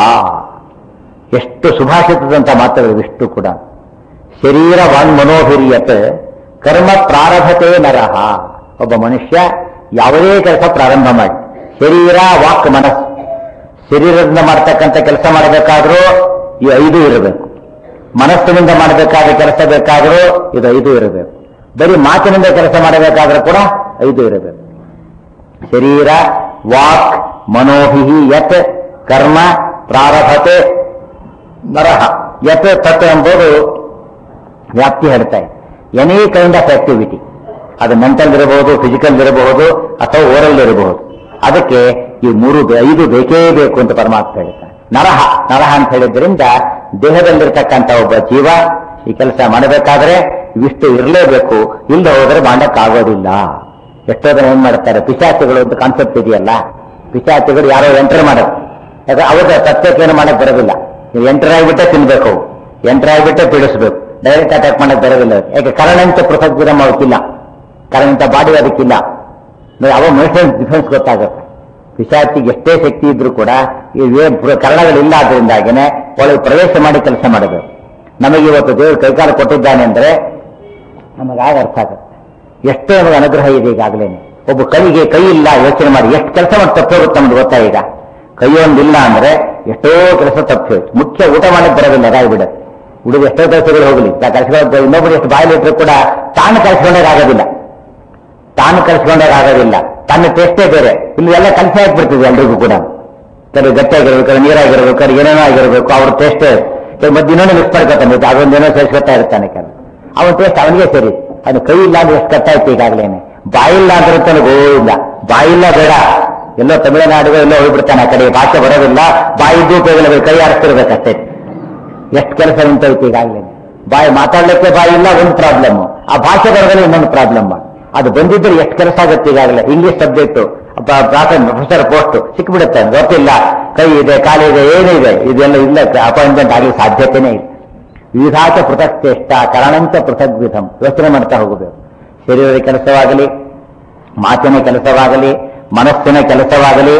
ಎಷ್ಟು ಸುಭಾಷಿತದಂತ ಮಾತುಗಳು ಇಷ್ಟು ಕೂಡ ಶರೀರ ವಾಂಗ್ಮನೋಭಿರ್ಯತ್ ಕರ್ಮ ಪ್ರಾರಭತೆ ನರಹ ಒಬ್ಬ ಮನುಷ್ಯ ಯಾವುದೇ ಕೆಲಸ ಪ್ರಾರಂಭ ಮಾಡಿ ಶರೀರ ವಾಕ್ ಮನಸ್ಸು ಶರೀರದಿಂದ ಮಾಡ್ತಕ್ಕಂಥ ಕೆಲಸ ಮಾಡಬೇಕಾದ್ರೂ ಈ ಐದು ಇರಬೇಕು ಮನಸ್ಸಿನಿಂದ ಮಾಡಬೇಕಾದ ಕೆಲಸ ಬೇಕಾದರೂ ಇದು ಐದು ಇರಬೇಕು ಬರೀ ಮಾತಿನಿಂದ ಕೆಲಸ ಮಾಡಬೇಕಾದ್ರೂ ಕೂಡ ಐದು ಇರಬೇಕು ಶರೀರ ವಾಕ್ ಮನೋಭಿ ಯತ್ ಕರ್ಮ ಪ್ರಾರಭತೆ ನರಹ ಯತ್ ತತ್ ಎಂಬುದು ವ್ಯಾಪ್ತಿ ಹೇಳ್ತಾ ಇದೆ ಎನಿ ಕೈಂಡ್ ಆಫ್ ಆಕ್ಟಿವಿಟಿ ಅದು ಮೆಂಟಲ್ ಇರಬಹುದು ಫಿಸಿಕಲ್ ಇರಬಹುದು ಅಥವಾ ಓರಲ್ ಇರಬಹುದು ಅದಕ್ಕೆ ಈ ಮೂರು ಬೇ- ಐದು ಬೇಕೇ ಬೇಕು ಅಂತ ಪರಮಾತ್ಮ ಹೇಳ್ತಾನೆ ನರಹ ನರಹ ಅಂತ ಹೇಳಿದ್ರಿಂದ ದೇಹದಲ್ಲಿರ್ತಕ್ಕಂಥ ಒಬ್ಬ ಜೀವ ಈ ಕೆಲಸ ಮಾಡಬೇಕಾದ್ರೆ ಇವಿಷ್ಟು ಇರಲೇಬೇಕು ಇಲ್ಲದೆ ಹೋದರೆ ಮಾಡಕ್ಕಾಗೋದಿಲ್ಲ ಎಷ್ಟೋ ಜನ ಏನ್ ಮಾಡ್ತಾರೆ ಪಿಶಾಚಿಗಳು ಅಂತ ಕಾನ್ಸೆಪ್ಟ್ ಇದೆಯಲ್ಲ ಪಿಶಾಚಿಗಳು ಯಾರೋ ಎಂಟರ್ ಮಾಡುತ್ತೆ ಯಾಕಂದ್ರೆ ಅವರ ಸತ್ಯಕ್ಕೆ ಏನು ಮಾಡಕ್ ಬರೋದಿಲ್ಲ ನೀವು ಎಂಟರ್ ಆಗಿಬಿಟ್ಟೆ ತಿನ್ಬೇಕು ಅವು ಎಂಟರ್ ಆಗಿಬಿಟ್ಟೆ ಪೀಡಿಸ್ಬೇಕು ಡೈರೆಕ್ಟ್ ಅಟ್ಯಾಕ್ ಮಾಡಕ್ ಬರೋದಿಲ್ಲ ಯಾಕೆ ಕರಣಂತ ಪೃಥಕ್ ವಿರಮ ಅವಕ್ಕಿಲ್ಲ ಕರಣಂತ ಬಾಡಿ ಅದಕ್ಕಿಲ್ಲ ನೋಡಿ, ಅವ ಮನುಷ್ಯನ ಡಿಫೆನ್ಸ್ ಗೊತ್ತಾಗುತ್ತೆ ಪಿಶಾಚಿಗೆ ಎಷ್ಟೇ ಶಕ್ತಿ ಇದ್ರೂ ಕೂಡ ಈ ವೇ- ಪುರ- ಕರಣಗಳಿಲ್ಲ ಆದ್ರಿಂದಾಗೇನೆ ಒಳಗೆ ಪ್ರವೇಶ ಮಾಡಿ ಕೆಲಸ ಮಾಡಬೇಕು ನಮಗೆ ಇವತ್ತು ದೇವರು ಕೈಕಾಲ ಕೊಟ್ಟಿದ್ದಾನೆ ಅಂದ್ರೆ ನಮಗಾಗ ಅರ್ಥ ಆಗುತ್ತೆ ಎಷ್ಟೋ ನಮಗೆ ಅನುಗ್ರಹ ಇದೆ ಈಗಾಗಲೇನೆ ಒಬ್ಬ ಕೈಗೆ ಕೈ ಇಲ್ಲ ಯೋಚನೆ ಮಾಡಿ ಎಷ್ಟು ಕೆಲಸ ಮಾಡಿ ತಪ್ಪೋಗುತ್ತೆ ನಮ್ಗೆ ಗೊತ್ತಾ ಈಗ ಕೈಯೊಂದಿಲ್ಲ ಅಂದ್ರೆ ಎಷ್ಟೋ ಕೆಲಸ ತಪ್ಪೋಯ್ತು ಮುಖ್ಯ ಊಟ ಮಾಡಕ್ ಬರೋದಿಲ್ಲ ಅದಾಗ್ಬಿಡುತ್ತೆ ಉಳಿದ ಎಷ್ಟೋ ಕೆಲಸಗಳು ಹೋಗಲಿ ಕಲಿಸ್ಕೊಂಡು ಇನ್ನೊಬ್ಬರು ಎಷ್ಟು ಬಾಯಲ್ಲಿ ಇಟ್ಟರು ಕೂಡ ತಾನು ಕಲಿಸ್ಕೊಂಡಾಗ ಆಗೋದಿಲ್ಲ ತಾನು ಕಲಿಸ್ಕೊಂಡಾಗ ಆಗೋದಿಲ್ಲ ತನ್ನ ಟೇಸ್ಟೇ ಬೇರೆ ಇಲ್ಲಿ ಎಲ್ಲ ಕಲಿಸಿ ಹಾಕ್ಬಿಡ್ತಿದೆ ಎಲ್ರಿಗೂ ಕೂಡ ಕೆಲವು ಗಟ್ಟಿಯಾಗಿರ್ಬೇಕು ಕೆಲವು ನೀರಾಗಿರ್ಬೇಕು ಕೆಲವು ಏನೇನೋ ಆಗಿರ್ಬೇಕು ಅವ್ರ ಟೇಸ್ಟೇ ಮಧ್ಯಾಹ್ನ ಮಿಕ್ಸ್ ಮಾಡ್ಕೊತಾನೆ ಅದೊಂದೇನೋ ಸೇರಿಸ್ಕೊತಾ ಇರ್ತಾನೆ ಕೆಲವು ಅವನ ಟೇಸ್ಟ್ ಅವನಿಗೆ ಸರಿ ಅದು ಕೈ ಇಲ್ಲ ಅಂದ್ರೆ ಎಷ್ಟು ಕಟ್ಟಾಯ್ತು ಈಗಾಗಲೇನೆ ಬಾಯಿಲ್ಲ ಅಂದ್ರೆ ತನಗೆ ಗೋವಿಲ್ಲ ಬಾಯಿಲ್ಲ ಬೇಡ ಎಲ್ಲೋ ತಮಿಳುನಾಡಿಗೆ ಎಲ್ಲೋ ಹೋಗ್ಬಿಡ್ತಾನೆ ಆ ಕಡೆ ಭಾಷೆ ಬರೋದಿಲ್ಲ ಬಾಯಿದ್ದು ಉಪಯೋಗ ಕೈ ಆಡಿಸ್ತಿರ್ಬೇಕಷ್ಟೇ ಎಷ್ಟು ಕೆಲಸ ನಿಂತೈತೆ ಈಗಾಗಲೇ ಬಾಯಿ ಮಾತಾಡ್ಲಿಕ್ಕೆ ಬಾಯಿ ಇಲ್ಲ ಒಂದು ಪ್ರಾಬ್ಲಮ್ ಆ ಭಾಷೆ ಬರೋದ್ರಲ್ಲಿ ಇನ್ನೊಂದು ಪ್ರಾಬ್ಲಮ್ ಅದು ಬಂದಿದ್ರೆ ಎಷ್ಟು ಕೆಲಸ ಆಗುತ್ತೆ ಈಗಾಗಲೇ ಇಂಗ್ಲಿಷ್ ಸಬ್ಜೆಕ್ಟ್ ಪ್ರಾಥಮಿಕ ಪ್ರೊಫೆಸರ್ ಪೋಸ್ಟ್ ಸಿಕ್ಬಿಡುತ್ತೆ ಗೊತ್ತಿಲ್ಲ ಕೈ ಇದೆ ಕಾಲಿದೆ ಏನಿದೆ ಇದೆಲ್ಲ ಇಲ್ಲ ಅಪಾಯಿಂಟ್ಮೆಂಟ್ ಆಗಲಿ ಸಾಧ್ಯತೆನೇ ಇಲ್ಲ ವಿವಿಧಾಚ ಪೃಥಕ್ ಚೇಷ್ಟ ಕರಣಂಚ ಪೃಥಕ್ ವಿಧಂ ಯೋಚನೆ ಮಾಡ್ತಾ ಹೋಗಬೇಕು ಶರೀರದ ಕೆಲಸವಾಗಲಿ ಮಾತಿನ ಕೆಲಸವಾಗಲಿ ಮನಸ್ಸಿನ ಕೆಲಸವಾಗಲಿ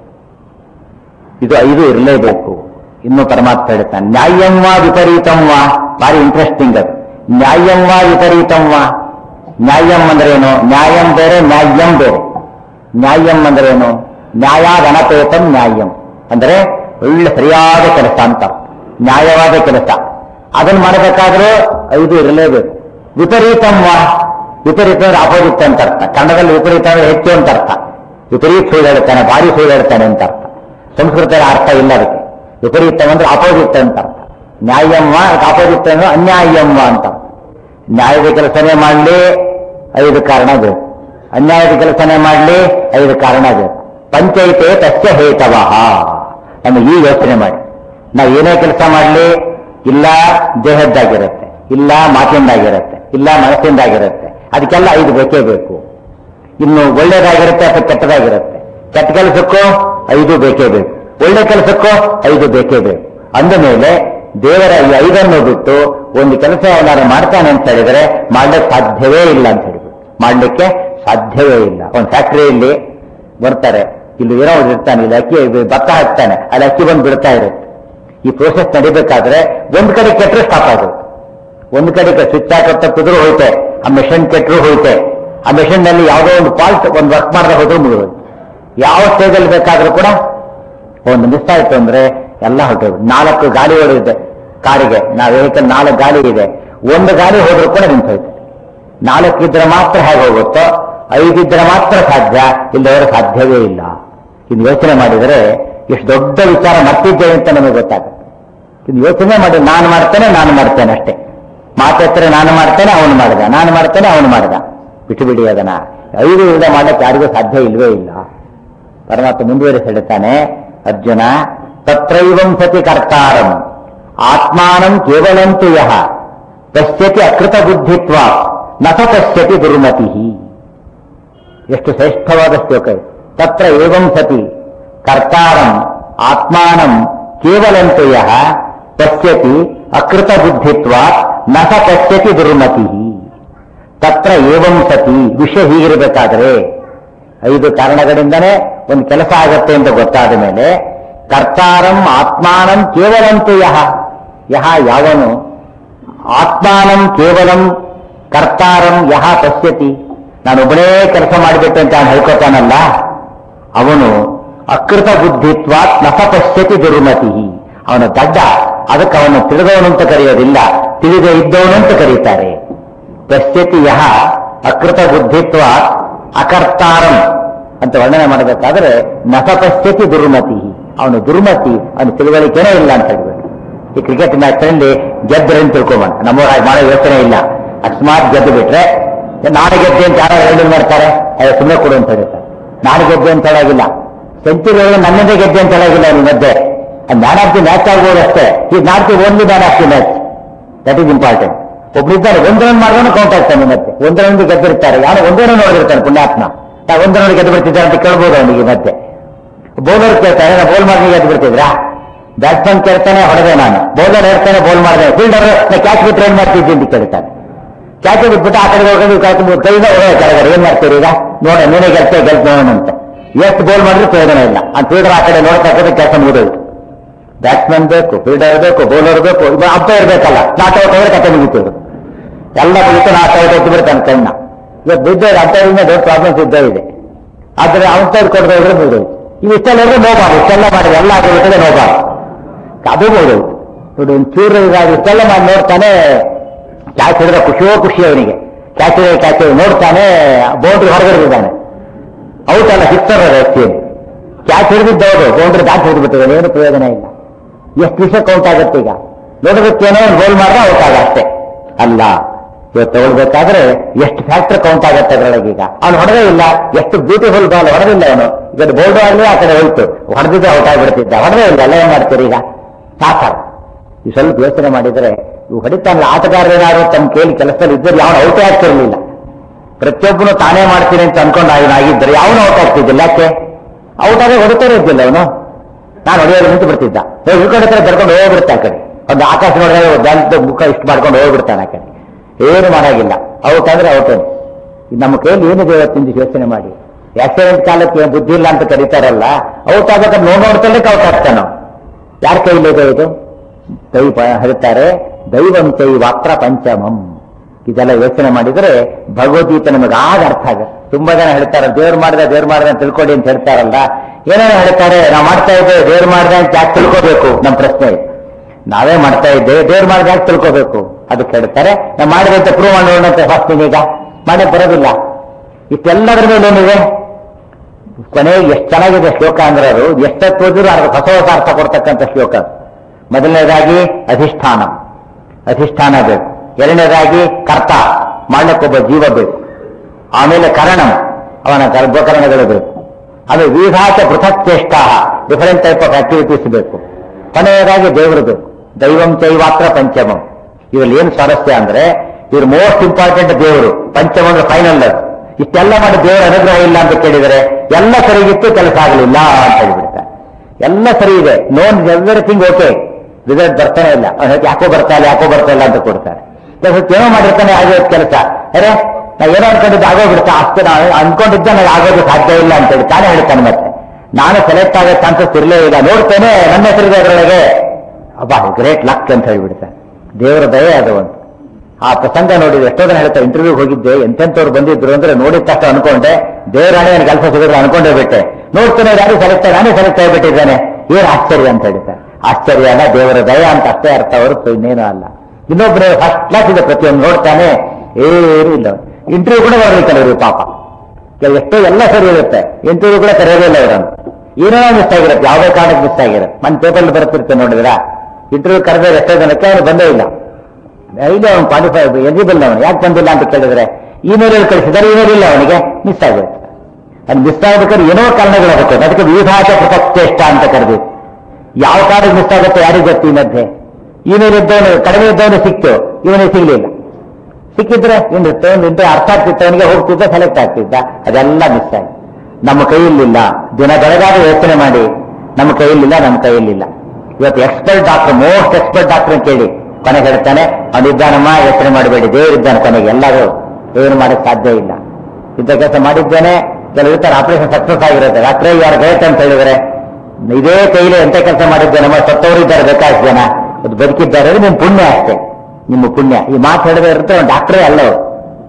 ಇದು ಐದು ಇರಲೇಬೇಕು ಇನ್ನು ಪರಮಾತ್ಮ ಹೇಳ್ತಾನೆ ನ್ಯಾಯಂವಾ ವಿಪರೀತಂವಾ ಭಾರಿ ಇಂಟ್ರೆಸ್ಟಿಂಗ್ ಅದು ನ್ಯಾಯಂವಾ ವಿಪರೀತಂವಾ ನ್ಯಾಯಂ ಅಂದ್ರೇನು ನ್ಯಾಯಂ ಬೇರೆ ನ್ಯಾಯಂ ಬೇರೆ ನ್ಯಾಯಂ ಅಂದ್ರೇನು ನ್ಯಾಯಾಗಣಪೇತಂ ನ್ಯಾಯಂ ಅಂದ್ರೆ ಒಳ್ಳೆ ಸರಿಯಾದ ಕೆಲಸ ಅಂತ ಅರ್ಥ. ನ್ಯಾಯವಾದ ಕೆಲಸ ಅದನ್ನು ಮಾಡಬೇಕಾದ್ರೆ ಐದು ಇರಲೇಬೇಕು ವಿಪರೀತಂವಾ ವಿಪರೀತ ಅಂದ್ರೆ ಅಪೋಸಿಟ್ ಅಂತ ಅರ್ಥ ಕನ್ನಡದಲ್ಲಿ ವಿಪರೀತ ಅಂದ್ರೆ ಹೆಚ್ಚು ಅಂತ ಅರ್ಥ ವಿಪರೀತ ಸುಳ್ಳು ಹೇಳ್ತಾನೆ ಭಾರಿ ಸುಳ್ಳು ಹೇಳ್ತಾನೆ ಅಂತ ಅರ್ಥ ಸಂಸ್ಕೃತದ ಅರ್ಥ ಇಲ್ಲ ಅದಕ್ಕೆ ವಿಪರೀತ ಅಂದ್ರೆ ಅಪೋಸಿಟ್ ಅಂತ ಅರ್ಥ ನ್ಯಾಯಮ್ಮ ಅಪೋಸಿಟ್ ಅಂದ್ರೆ ಅನ್ಯಾಯಮ್ಮ ಅಂತ ಅರ್ಥ. ನ್ಯಾಯದ ಕೆಲಸನೇ ಮಾಡಲಿ ಐದು ಕಾರಣ ಬೇಕು ಅನ್ಯಾಯದ ಕೆಲಸನೇ ಮಾಡಲಿ ಐದು ಕಾರಣ ಬೇಕು ಪಂಚಾಯಿತೆ ತಸ್ಯ ಹೇತವಹ ನಮಗೆ ಈ ಯೋಚನೆ ಮಾಡಿ ನಾವು ಏನೇ ಕೆಲಸ ಮಾಡಲಿ ಇಲ್ಲ ದೇಹದ್ದಾಗಿರುತ್ತೆ ಇಲ್ಲ ಮಾತಿಂದಾಗಿರುತ್ತೆ ಇಲ್ಲ ಮನಸ್ಸಿಂದಾಗಿರುತ್ತೆ ಅದಕ್ಕೆಲ್ಲ ಐದು ಬೇಕೇ ಬೇಕು ಇನ್ನು ಒಳ್ಳೇದಾಗಿರುತ್ತೆ ಅಥವಾ ಕೆಟ್ಟದಾಗಿರುತ್ತೆ ಕೆಟ್ಟ ಕೆಲಸಕ್ಕೂ ಐದು ಬೇಕೇ ಬೇಕು ಒಳ್ಳೆ ಕೆಲಸಕ್ಕೂ ಐದು ಬೇಕೇ ಬೇಕು ಅಂದ ಮೇಲೆ ದೇವರ ಈ ಐದನ್ನು ಬಿಟ್ಟು ಒಂದು ಕೆಲಸ ಏನಾದ್ರು ಮಾಡ್ತಾನೆ ಅಂತ ಹೇಳಿದ್ರೆ ಮಾಡಲಿಕ್ಕೆ ಸಾಧ್ಯವೇ ಇಲ್ಲ ಅಂತ ಹೇಳಿ ಮಾಡಲಿಕ್ಕೆ ಸಾಧ್ಯವೇ ಇಲ್ಲ ಒಂದು ಫ್ಯಾಕ್ಟರಿಯಲ್ಲಿ ಬರ್ತಾರೆ ಇಲ್ಲಿ ಏನೋ ಒಂದು ಇರ್ತಾನೆ ಇಲ್ಲಿ ಅಕ್ಕಿ ಭತ್ತ ಹಾಕ್ತಾನೆ ಅಲ್ಲಿ ಅಕ್ಕಿ ಬಂದು ಬಿಡ್ತಾ ಇರುತ್ತೆ ಈ ಪ್ರೋಸೆಸ್ ನಡಿಬೇಕಾದ್ರೆ ಒಂದ್ ಕಡೆ ಕೆಟ್ಟರೆ ಸ್ಟಾಪ್ ಆಗುತ್ತೆ ಒಂದು ಕಡೆ ಸ್ವಿಚ್ ಹಾಕೋ ತಪ್ಪಿದ್ರು ಹೋಯ್ತೆ ಆ ಮೆಷಿನ್ ಕೆಟ್ಟರು ಹೋಯ್ತೆ ಆ ಮೆಷಿನ್ ನಲ್ಲಿ ಯಾವುದೋ ಒಂದು ಫಾಲ್ಟ್ ಒಂದು ವರ್ಕ್ ಮಾಡದೆ ಹೋದ್ರು ಮುಗಿದು ಯಾವ ಸ್ಟೇಜಲ್ಲಿ ಬೇಕಾದ್ರೂ ಕೂಡ ಒಂದು ಮಿಸ್ ಆಯ್ತು ಅಂದ್ರೆ ಎಲ್ಲ ಹೊರಟು ನಾಲ್ಕು ಗಾಲಿಗಳು ಇದೆ ಕಾರಿಗೆ ನಾವು ವೆಹಿಕಲ್ ನಾಲ್ಕು ಗಾಲಿ ಇದೆ ಒಂದು ಗಾಲಿ ಹೋದ್ರೂ ಕೂಡ ನಿಂತೋಯ್ತು ನಾಲ್ಕಿದ್ರೆ ಮಾತ್ರ ಹೇಗೆ ಹೋಗುತ್ತೋ ಐದಿದ್ರೆ ಮಾತ್ರ ಸಾಧ್ಯ ಇಲ್ಲದವರು ಸಾಧ್ಯವೇ ಇಲ್ಲ ಇನ್ನು ಯೋಚನೆ ಮಾಡಿದರೆ ಎಷ್ಟು ದೊಡ್ಡ ವಿಚಾರ ಮರ್ತಿದ್ದೇವೆ ಅಂತ ನಮಗೆ ಗೊತ್ತಾಗುತ್ತೆ ಇನ್ನು ಯೋಚನೆ ಮಾಡಿ ನಾನು ಮಾಡ್ತೇನೆ ನಾನು ಮಾಡ್ತೇನೆ ಅಷ್ಟೇ ಮಾತೆತ್ತರೆ ನಾನು ಮಾಡ್ತೇನೆ ಅವನು ಮಾಡಿದ ನಾನು ಮಾಡ್ತೇನೆ ಅವನು ಮಾಡಿದ ಬಿಟ್ಟು ಬಿಡಿ ಅದನ್ನ ಐದು ಇಲ್ಲದೆ ಮಾಡಕ್ಕೆ ಯಾರಿಗೂ ಸಾಧ್ಯ ಇಲ್ವೇ ಇಲ್ಲ ಪರಮಾತ್ಮ ಮುಂದುವರಿಸಿ ಹೇಳ್ತಾನೆ ಅರ್ಜುನ ತತ್ರೈವಂ ಸತಿ ಕರ್ತಾರಂ ಆತ್ಮಾನಂ ಕೇವಲಂತು ಯಹ ಪಶ್ಯತಿ ಅಕೃತ ಬುದ್ಧಿತ್ವ ನಸ ಪಶ್ಯತಿ ದುರ್ಮತಿ ಎಷ್ಟು ಶ್ರೇಷ್ಠವಾದ ಶ್ಲೋಕ ಇದು ತತ್ರ ಏವಂ ಸತಿ ಕರ್ತಾರಂ ಆತ್ಮಾನಂ ಕೇವಲಂತು ಯಹ ಪಶ್ಯತಿ ಅಕೃತ ಬುದ್ಧಿತ್ವ ನಸ ಪಶ್ಯತಿ ದುರ್ಮತಿ ತತ್ರ ಏವಂ ಸತಿ ವಿಷಯ ಹೀಗಿರಬೇಕಾದ್ರೆ ಐದು ಕಾರಣಗಳಿಂದನೇ ಒಂದು ಕೆಲಸ ಆಗತ್ತೆ ಅಂತ ಗೊತ್ತಾದ ಮೇಲೆ ಕರ್ತಾರಂ ಆತ್ಮಾನಂ ಕೇವಲಂತು ಯಹ ಯಹ ಯಾವನು ಆತ್ಮಾನಂ ಕೇವಲಂ ಕರ್ತಾರಂ ಯಹ ಪಶ್ಯತಿ ನಾನೊಬ್ಬನೇ ಕೆಲಸ ಮಾಡಿಬಿಟ್ಟೆ ಅಂತ ಅವನು ಹೇಳ್ಕೊತಾನಲ್ಲ ಅವನು ಅಕೃತ ಬುದ್ಧಿತ್ವ ನಸ ಪಶ್ಯತಿ ದುರ್ಮತಿ ಅವನ ದಡ್ಡ ಅದಕ್ಕೆ ಅವನು ತಿಳಿದವನು ಅಂತ ಕರೆಯೋದಿಲ್ಲ ತಿಳಿದೇ ಇದ್ದವನು ಅಂತ ಕರೀತಾರೆ ಪಶ್ಯತಿ ಯಹ ಅಕೃತ ಬುದ್ಧಿತ್ವ ಅಕರ್ತಾರಂ ಅಂತ ವರ್ಣನೆ ಮಾಡಬೇಕಾದ್ರೆ ನಸ ಪಶ್ಯತಿ ದುರ್ಮತಿ ಅವನು ದುರ್ಮತಿ ಅವನು ತಿಳುವಳಿಕೆನೇ ಇಲ್ಲ ಅಂತ ಹೇಳ್ಬೇಕು ಈ ಕ್ರಿಕೆಟ್ ಮ್ಯಾಚ್ ನಲ್ಲಿ ಗೆದ್ರೆ ಅಂತ ತಿಳ್ಕೊಂಬಂತ ನಮ್ಮವ್ರ ಹಾಗೆ ಮಾಡೋ ಯೋಚನೆ ಇಲ್ಲ ಅಕಸ್ಮಾತ್ ಗೆದ್ದು ಬಿಟ್ರೆ ನಾಳೆ ಗೆದ್ದೆ ಅಂತ ಯಾರು ಎರಡು ಮಾಡ್ತಾರೆ ಅಯ್ಯೋ ಸುಮ್ಮನೆ ಕೊಡು ಅಂತ ಹೇಳ್ತಾರೆ ನಾಳೆ ಗೆದ್ದೆ ಅಂತ ಹೇಳಾಗಿಲ್ಲ ಸೆಂಚುರಿ ನನ್ನಿಂದ ಗೆದ್ದೆ ಅಂತ ಹೇಳಾಗಿಲ್ಲ ನಿಮ್ಮ ಮಧ್ಯೆ ಮ್ಯಾನ್ ಆಫ್ ದಿ ಮ್ಯಾಚ್ ಆಗ್ಬೋದು ಅಷ್ಟೇ ಈ not the only man of the match that is important ಒಬ್ಬರಿದ್ದಾರೆ ಒಂದು ರನ್ ಮಾಡಿದ್ರೆ ಕೌಂಟ್ ಆಗ್ತಾನೆ ಮತ್ತೆ ಒಂದು ರನ್ ಗೆದ್ದಿರ್ತಾರೆ ಯಾರು ಒಂದೇ ರನ್ ನೋಡಿರ್ತಾನೆ ಪುಣ್ಯಾತ್ಮ ತಾವು ಒಂದು ರನ್ ಗೆದ್ದು ಬಿಡ್ತಿದ್ದಾರೆ ಅಂತ ಕೇಳ್ಬೋದು ಅವನಿಗೆ ಮತ್ತೆ ಬೌಲರ್ ಕೇಳ್ತಾನೆ ನಾ ಬೋಲ್ ಮಾಡಿ ಗೆದ್ದು ಬಿಡ್ತಿದ್ರಾ ಬ್ಯಾಟ್ಸ್ಮನ್ ಕೇಳ್ತಾನೆ ಹೊಡೆದೆ ನಾನು ಬೌಲರ್ ಹೇಳ್ತಾನೆ ಬೋಲ್ ಮಾಡಿದೆ ಫೀಲ್ಡರ್ ನಾ ಕ್ಯಾಚ್ ಬಿಟ್ಟು ಏನ್ ಮಾಡ್ತಿದ್ದೆ ಅಂತ ಕೇಳ್ತಾನೆ ಕ್ಯಾಚ್ ಬಿಟ್ಬಿಟ್ಟು ಆ ಕಡೆ ಹೋಗೋದು ಈ ಕಡೆ ಕೈಯಿಂದ ಹೊಡೆದ ಕೆಳಗಡೆ ಏನ್ ಮಾಡ್ತೀರಿ ಈಗ ನೋಡ ನೀನೇ ಗೆಲ್ತೆ ಗೆಲ್ತ ನೋಡೋಣ ಅಂತ ಎಷ್ಟು ಬೋಲ್ ಮಾಡಿದ್ರು ಪ್ರಯೋಜನ ಇಲ್ಲ ಆ ಫೀಲ್ಡರ್ ಆ ಕಡೆ ನೋಡ್ತಾ ಕೆಲಸ ಮುಗಿದೋಯ್ತು ಬ್ಯಾಟ್ಸ್ಮನ್ ಬೇಕು ಫೀಲ್ಡರ್ ಬೇಕು ಬೌಲರ್ ಬೇಕು ಅಂಪೈರ್ ಬೇಕಲ್ಲ ನಾಟ್ ಔಟ್ ಹೋದ್ರೆ ಕತೆ ಮುಗಿತೋದು ಎಲ್ಲ ಮುಗಿತು ನಾಟ್ ಔಟ್ ಹೊತ್ತು ಬಿಡ್ತಾನೆ ಕಣ್ಣ ಇವತ್ತು ಬಿದ್ದ ಅಂಪೈರಿಂದ ದೊಡ್ಡ ಪ್ರಾಬ್ಲಮ್ಸ್ ಇದ್ದೇ ಇದೆ ಆದ್ರೆ ಅಂಪೈರ್ ಕೊಡದೆ ಹೋದ್ರೆ ಮುಗಿದೋಯ್ತು ಇವು ಇಷ್ಟೆಲ್ಲ ಹೋದ್ರೆ ನೋಬಾರ್ದು ಇಷ್ಟೆಲ್ಲ ಮಾಡಿದ್ರೆ ಎಲ್ಲ ಆಗಿಬಿಟ್ಟಿದೆ ನೋಬಾರ್ದು ಅದು ಮುಗಿದೋಯ್ತು ನೋಡಿ ಒಂದು ಚೂರು ಇದಾಗ ಇಷ್ಟೆಲ್ಲ ಮಾಡಿ ನೋಡ್ತಾನೆ ಕ್ಯಾಚ್ ಹಿಡಿದ್ರೆ ಖುಷಿಯೋ ಖುಷಿ ಅವನಿಗೆ ಕ್ಯಾಚ್ ಹಿಡಿದ ಕ್ಯಾಚ್ ನೋಡ್ತಾನೆ ಬೌಂಡ್ರಿ ಹೊರಗಡೆ ಬಿದ್ದಾನೆ ಔಟ್ ಅಲ್ಲ ಸಿಕ್ಸರ್ ಅದು ವ್ಯಕ್ತಿಯನ್ನು ಕ್ಯಾಚ್ ಹಿಡಿದಿದ್ದವರು ಬೌಂಡ್ರಿ ದಾಟಿ ಹಿಡಿದ್ಬಿಟ್ಟಿದ್ದಾನೆ ಏನು ಪ್ರಯೋಜನ ಇಲ್ಲ ಎಷ್ಟು ವಿಷಯ ಕೌಂಟ್ ಆಗುತ್ತೆ ಈಗ ನೋಡೋದಕ್ಕೇನೋ ಒಂದು ಗೋಲ್ ಮಾಡಿದ್ರೆ ಔಟ್ ಆಗ ಅಷ್ಟೇ ಅಲ್ಲ ಇವತ್ತು ತಗೊಳ್ಬೇಕಾದ್ರೆ ಎಷ್ಟು ಫ್ಯಾಕ್ಟರ್ ಕೌಂಟ್ ಆಗುತ್ತೆ ಅದರೊಳಗೆ ಈಗ ಅವನು ಹೊಡೆದೇ ಇಲ್ಲ ಎಷ್ಟು ಬ್ಯೂಟಿಫುಲ್ ಬಾಲ್ ಹೊಡೆದಿಲ್ಲ ಅವನು ಈಗ ಬೋಲ್ಡ್ ಆಗಲಿ ಆ ಕಡೆ ಹೋಯ್ತು ಹೊಡೆದಿದ್ದೆ ಔಟ್ ಆಗಿಬಿಡ್ತಿದ್ದ ಹೊಡೆದೇ ಇಲ್ಲ ಎಲ್ಲ ಏನ್ ಮಾಡ್ತೀರಿ ಈಗ ಸಾಕ ಈ ಸ್ವಲ್ಪ ಯೋಚನೆ ಮಾಡಿದ್ರೆ ಇವು ಹೊಡಿತಾನಲ್ಲ ಆಟಗಾರರೇನಾದ್ರು ತಮ್ಮ ಕೇಳಿ ಕೆಲಸದಲ್ಲಿ ಇದ್ದರೆ ಯಾವನು ಔಟೇ ಆಗ್ತಿರ್ಲಿಲ್ಲ ಪ್ರತಿಯೊಬ್ಬನು ತಾನೇ ಮಾಡ್ತೀನಿ ಅಂತ ಅನ್ಕೊಂಡು ಅವನು ಆಗಿದ್ದರೆ ಯಾವನು ಔಟ್ ಆಗ್ತಿದ್ದಿಲ್ಲ ಯಾಕೆ ಔಟ್ ಆಗಿ ಹೊಡಿತಾನೆ ಇದ್ದಿಲ್ಲ ಅವನು ನಾನು ಹೊಡೆಯೋದು ನಿಂತು ಬಿಡ್ತಿದ್ದ ಈ ಕಡೆ ಕಡೆ ಕರ್ಕೊಂಡು ಹೋಗ್ಬಿಡ್ತಾ ಆ ಕಡೆ ಒಂದು ಆಕಾಶ ನೋಡಿದ್ರೆ ದಂತ ಮುಖ ಇಷ್ಟು ಮಾಡ್ಕೊಂಡು ಹೋಗ್ಬಿಡ್ತಾನೆ ಆ ಕಡೆ ಏನು ಮಾಡಾಗಿಲ್ಲ ಔಟ್ ಅಂದ್ರೆ ಔಟ್ ನಮ್ಮ ಕೈಯಲ್ಲಿ ಏನಿದೆ ಇವತ್ತಿನ ದಿವಸ ಯೋಚನೆ ಮಾಡಿ ಆಕ್ಸಿಡೆಂಟ್ ಕಾಲಕ್ಕೆ ಏನ್ ಬುದ್ಧಿ ಇಲ್ಲ ಅಂತ ಕರೀತಾರಲ್ಲ ಔಟ್ ಆಗ್ಬೇಕಾದ್ರೆ ನೋಡ್ ನೋಡ್ತಲ್ಲೇ ಔಟ್ ಆಗ್ತಾನೆ ನಾವು ಯಾರ ಕೈಲಿದೆ ಇದು ದೈವ ಹೇಳ್ತಾರೆ ದೈವಂ ಕೈ ವಾತ್ರ ಪಂಚಮಂ ಇದೆಲ್ಲ ಯೋಚನೆ ಮಾಡಿದ್ರೆ ಭಗವದ್ಗೀತೆ ನಮಗೆ ಆಗ ಅರ್ಥ ಆಗುತ್ತೆ ತುಂಬಾ ಜನ ಹೇಳ್ತಾರೆ ದೇವ್ರು ಮಾಡಿದ ದೇವ್ರು ಮಾಡಿದ ಅಂತ ತಿಳ್ಕೊಳ್ಳಿ ಅಂತ ಹೇಳ್ತಾರಲ್ಲ ಏನೇನು ಹೇಳ್ತಾರೆ ನಾವು ಮಾಡ್ತಾ ಇದ್ದೇವೆ ದೇವ್ರು ಮಾಡಿದ ಅಂತ ಯಾಕೆ ತಿಳ್ಕೋಬೇಕು ನಮ್ಮ ಪ್ರಶ್ನೆ ಇದು. ನಾವೇ ಮಾಡ್ತಾ ಇದ್ದೇವೆ ದೇವ್ರು ಮಾಡಿದ ಯಾಕೆ ತಿಳ್ಕೋಬೇಕು ಅದಕ್ಕೆ ಹೇಳ್ತಾರೆ ನಾವು ಮಾಡಿದೆ ಅಂತ ಪ್ರೂವ್ ಮಾಡೋಣ ಅಂತ ಫಸ್ಟ್ ಈಗ ಮಾಡಕ್ ಬರೋದಿಲ್ಲ ಇಷ್ಟೆಲ್ಲದರ ಮೇಲೆ ಏನಿದೆ ಕೊನೆಗೆ ಎಷ್ಟು ಚೆನ್ನಾಗಿದೆ ಶ್ಲೋಕ ಅಂದ್ರೆ ಅದು ಎಷ್ಟೊತ್ತು ಓದಿದ್ರು ಅದಕ್ಕೆ ಹೊಸ ಹೊಸ ಅರ್ಥ ಕೊಡ್ತಕ್ಕಂಥ ಶ್ಲೋಕ ಅದು. ಮೊದಲನೇದಾಗಿ ಅಧಿಷ್ಠಾನ ಅಧಿಷ್ಠಾನ ಬೇಕು ಎರಡನೇದಾಗಿ ಕರ್ತ ಮಾಡ್ಲಿಕ್ಕೊಬ್ಬ ಜೀವ ಬೇಕು ಆಮೇಲೆ ಕರಣ ಅವನ ಗರ್ಭಕರಣಗಳು ಬೇಕು ಆಮೇಲೆ ವಿಧಾಚ ಪೃಥಕ್ ಚೇಷ್ಟ ಡಿಫರೆಂಟ್ ಟೈಪ್ ಆಫ್ ಆಕ್ಟಿವಿಟೀಸ್ ಬೇಕು ಕೊನೆಯದಾಗಿ ದೇವರು ಬೇಕು ದೈವಂ ಚೈವಾತ್ರ ಪಂಚಮಂ ಇದ್ರಲ್ಲಿ ಏನು ಸ್ವಾರಸ್ಯ ಅಂದ್ರೆ ಇವ್ರು ಮೋಸ್ಟ್ ಇಂಪಾರ್ಟೆಂಟ್ ದೇವರು ಪಂಚಮ ಅಂದ್ರೆ ಫೈನಲ್ ಅದು ಇಷ್ಟೆಲ್ಲ ಮಾಡಿ ದೇವರ ಅನುಗ್ರಹ ಇಲ್ಲ ಅಂತ ಕೇಳಿದರೆ ಎಲ್ಲ ಸರಿಗಿತ್ತು ಕೆಲಸ ಆಗಲಿಲ್ಲ ಅಂತ ಹೇಳಿಬಿಡ್ತಾರೆ ಎಲ್ಲ ಸರಿ ಇದೆ ನೋನ್ ಎವ್ರಿಥಿಂಗ್ ಓಕೆ ರಿಸಲ್ಟ್ ಬರ್ತಾನೆ ಇಲ್ಲ ಅವ್ನು ಹೇಳ್ತಾ, ಯಾಕೋ ಬರ್ತಾ ಇಲ್ಲ ಯಾಕೋ ಬರ್ತಾ ಇಲ್ಲ ಅಂತ ಕೊಡ್ತಾರೆ ಕೆಲಸಕ್ಕೆ ಏನೋ ಮಾಡಿರ್ತಾನೆ ಹಾಗೆ ಕೆಲಸ ಅರೆ ನಾ ಏನೋ ಅನ್ಕೊಂಡಿದ್ದೆ ಆಗೋಗ್ಬಿಡುತ್ತೆ ಅಷ್ಟು ನಾನು ಅನ್ಕೊಂಡಿದ್ದೆ ನನಗೆ ಆಗೋದು ಸಾಧ್ಯ ಇಲ್ಲ ಅಂತೇಳಿ ತಾನೇ ಹೇಳ್ತಾನೆ ಮತ್ತೆ ನಾನು ಸೆಲೆಕ್ಟ್ ಆಗೋ ಚಾನ್ಸಸ್ ಇರಲೇ ಇಲ್ಲ ನೋಡ್ತೇನೆ ನನ್ನ ಹೆಸರಿದೆ ಅದರೊಳಗೆ ಅಬ್ಬಾ ಗ್ರೇಟ್ ಲಕ್ ಅಂತ ಹೇಳ್ಬಿಡ್ತಾರೆ ದೇವರ ದಯೆ ಅದು ಒಂದು ಆ ಪ್ರಸಂಗ ನೋಡಿದ್ರೆ ಎಷ್ಟೋ ಜನ ಹೇಳ್ತಾರೆ ಇಂಟರ್ವ್ಯೂಗೆ ಹೋಗಿದ್ದೆ ಎಂತೆಂಥವ್ರು ಬಂದಿದ್ರು ಅಂದ್ರೆ ನೋಡಿದ ತಕ್ಷಣ ಅನ್ಕೊಂಡೆ ದೇವರಾಣೆ ನನಗೆ ಕೆಲಸ ಸಿಗಿದ್ರೆ ಅನ್ಕೊಂಡೇ ಬಿಟ್ಟೆ ನೋಡ್ತೇನೆ ಯಾರು ಸೆಲೆಕ್ಟ್ ನಾನೇ ಸೆಲೆಕ್ಟ್ ಆಗಿಬಿಟ್ಟಿದ್ದಾನೆ ಏನ್ ಆಶ್ಚರ್ಯ ಅಂತ ಹೇಳ್ತಾರೆ ಆಶ್ಚರ್ಯ ಅಲ್ಲ ದೇವರ ದಯ ಅಂತ ಅಷ್ಟೇ ಅರ್ಥ ಹೊರತು ಇನ್ನೇನು ಅಲ್ಲ ಇನ್ನೊಬ್ಬರು ಫಸ್ಟ್ ಕ್ಲಾಸ್ ಇದೆ ಪ್ರತಿಯೊಂದು ನೋಡ್ತಾನೆ ಏನೂ ಇಲ್ಲ ಇಂಟರ್ವ್ಯೂ ಕೂಡ ಬರಲಿಕ್ಕಲ್ಲ ಇವರು ಪಾಪ ಕೆಲವು ಎಷ್ಟೋ ಎಲ್ಲ ಸರಿ ಇರುತ್ತೆ ಇಂಟರ್ವ್ಯೂ ಕೂಡ ಕರೆಯೋದೇ ಇಲ್ಲ ಇವರನ್ನು ಏನೋ ಮಿಸ್ ಆಗಿರುತ್ತೆ ಯಾವುದೇ ಕಾರಣಕ್ಕೆ ಮಿಸ್ ಆಗಿರುತ್ತೆ ನನ್ನ ಪೇಪರ್ ಬರ್ತಿರುತ್ತೆ ನೋಡಿದ್ರ ಇಂಟರ್ವ್ಯೂ ಕರೆದ್ರೆ ಎಷ್ಟೋ ಜನಕ್ಕೆ ಅವನು ಬಂದೇ ಇಲ್ಲ ಇಲ್ಲ ಅವನು ಕ್ವಾಲಿಫೈ ಎಲಿಜಿಬಲ್ ಅವನು ಯಾಕೆ ಬಂದಿಲ್ಲ ಅಂತ ಕೇಳಿದ್ರೆ ಇಮೇಲ್ ಕಳಿಸಿದ್ದಾರೆ ಇಮೇಲ್ ಇಲ್ಲ ಅವನಿಗೆ ಮಿಸ್ ಆಗುತ್ತೆ ಅದು ಮಿಸ್ ಆಗ್ಬೇಕಾದ್ರೆ ಏನೋ ಕಾರಣಗಳಿರುತ್ತೆ ಅದಕ್ಕೆ ವಿವಿಧಾಚ ಪೃಥಕ್ಚೇಷ್ಟ ಅಂತ ಕರೆದಿತ್ತು ಯಾವ ಕಾರಣಕ್ಕೆ ಮಿಸ್ ಆಗುತ್ತೆ ಯಾರಿಗೂ ಗೊತ್ತು ಈ ಮಧ್ಯೆ ಇಮೇಲ್ ಇದ್ದವನು ಕಡಿಮೆ ಇದ್ದವನು ಸಿಕ್ತು ಇವನಿಗೆ ಸಿಗ್ಲಿಲ್ಲ ಸಿಕ್ಕಿದ್ರೆ ಇರುತ್ತೆ ನಿಂತೆ ಅರ್ಥ ಆಗ್ತಿತ್ತು ಅವನಿಗೆ ಹೋಗ್ತಿದ್ದ ಸೆಲೆಕ್ಟ್ ಆಗ್ತಿದ್ದ ಅದೆಲ್ಲ ಮಿಸ್ ಆಗಿ ನಮ್ಮ ಕೈಯಲ್ಲಿಲ್ಲ ದಿನ ಬೆಳಗಾದ ಯೋಚನೆ ಮಾಡಿ ನಮ್ಮ ಕೈಯಲ್ಲಿಲ್ಲ ನಮ್ಮ ಕೈಯಲ್ಲಿಲ್ಲ ಇವತ್ತು expert doctor most expert doctor ಕೇಳಿ ಕೊನೆಗೆ ಹೇಳ್ತಾನೆ ಅವನಿದ್ದಾನಮ್ಮ ಯೋಚನೆ ಮಾಡಬೇಡಿ ದೇವರಿದ್ದಾನೆ ಕೊನೆಗೆ ಎಲ್ಲರೂ ಏನು ಮಾಡಕ್ ಸಾಧ್ಯ ಇಲ್ಲ ಇಂಥ ಕೆಲಸ ಮಾಡಿದ್ದೇನೆ ಕೆಲವು ಇರ್ತಾರೆ ಆಪರೇಷನ್ ಸಕ್ಸಸ್ ಆಗಿರುತ್ತೆ ಡಾಕ್ಟ್ರೇ ಯಾರು ಗ್ರೇಟ್ ಅಂತ ಹೇಳಿದ್ರೆ ಇದೇ ಕೈಲಿ ಎಂತ ಕೆಲಸ ಮಾಡಿದ್ದೇನೆ ನಮ್ಮ ಸತ್ತವರು ಇದ್ದಾರೆ ಬೇಕಾದಷ್ಟು ಜನ ಅದು ಬದುಕಿದ್ದಾರೆ ಅಂದ್ರೆ ನಿಮ್ಮ ಪುಣ್ಯ ಅಷ್ಟೇ ನಿಮ್ಮ ಪುಣ್ಯ ಈ ಮಾತು ಹೇಳಿದ್ರೆ ಇರುತ್ತೆ ಡಾಕ್ಟ್ರೇ ಅಲ್ಲ ಅವ್ರು.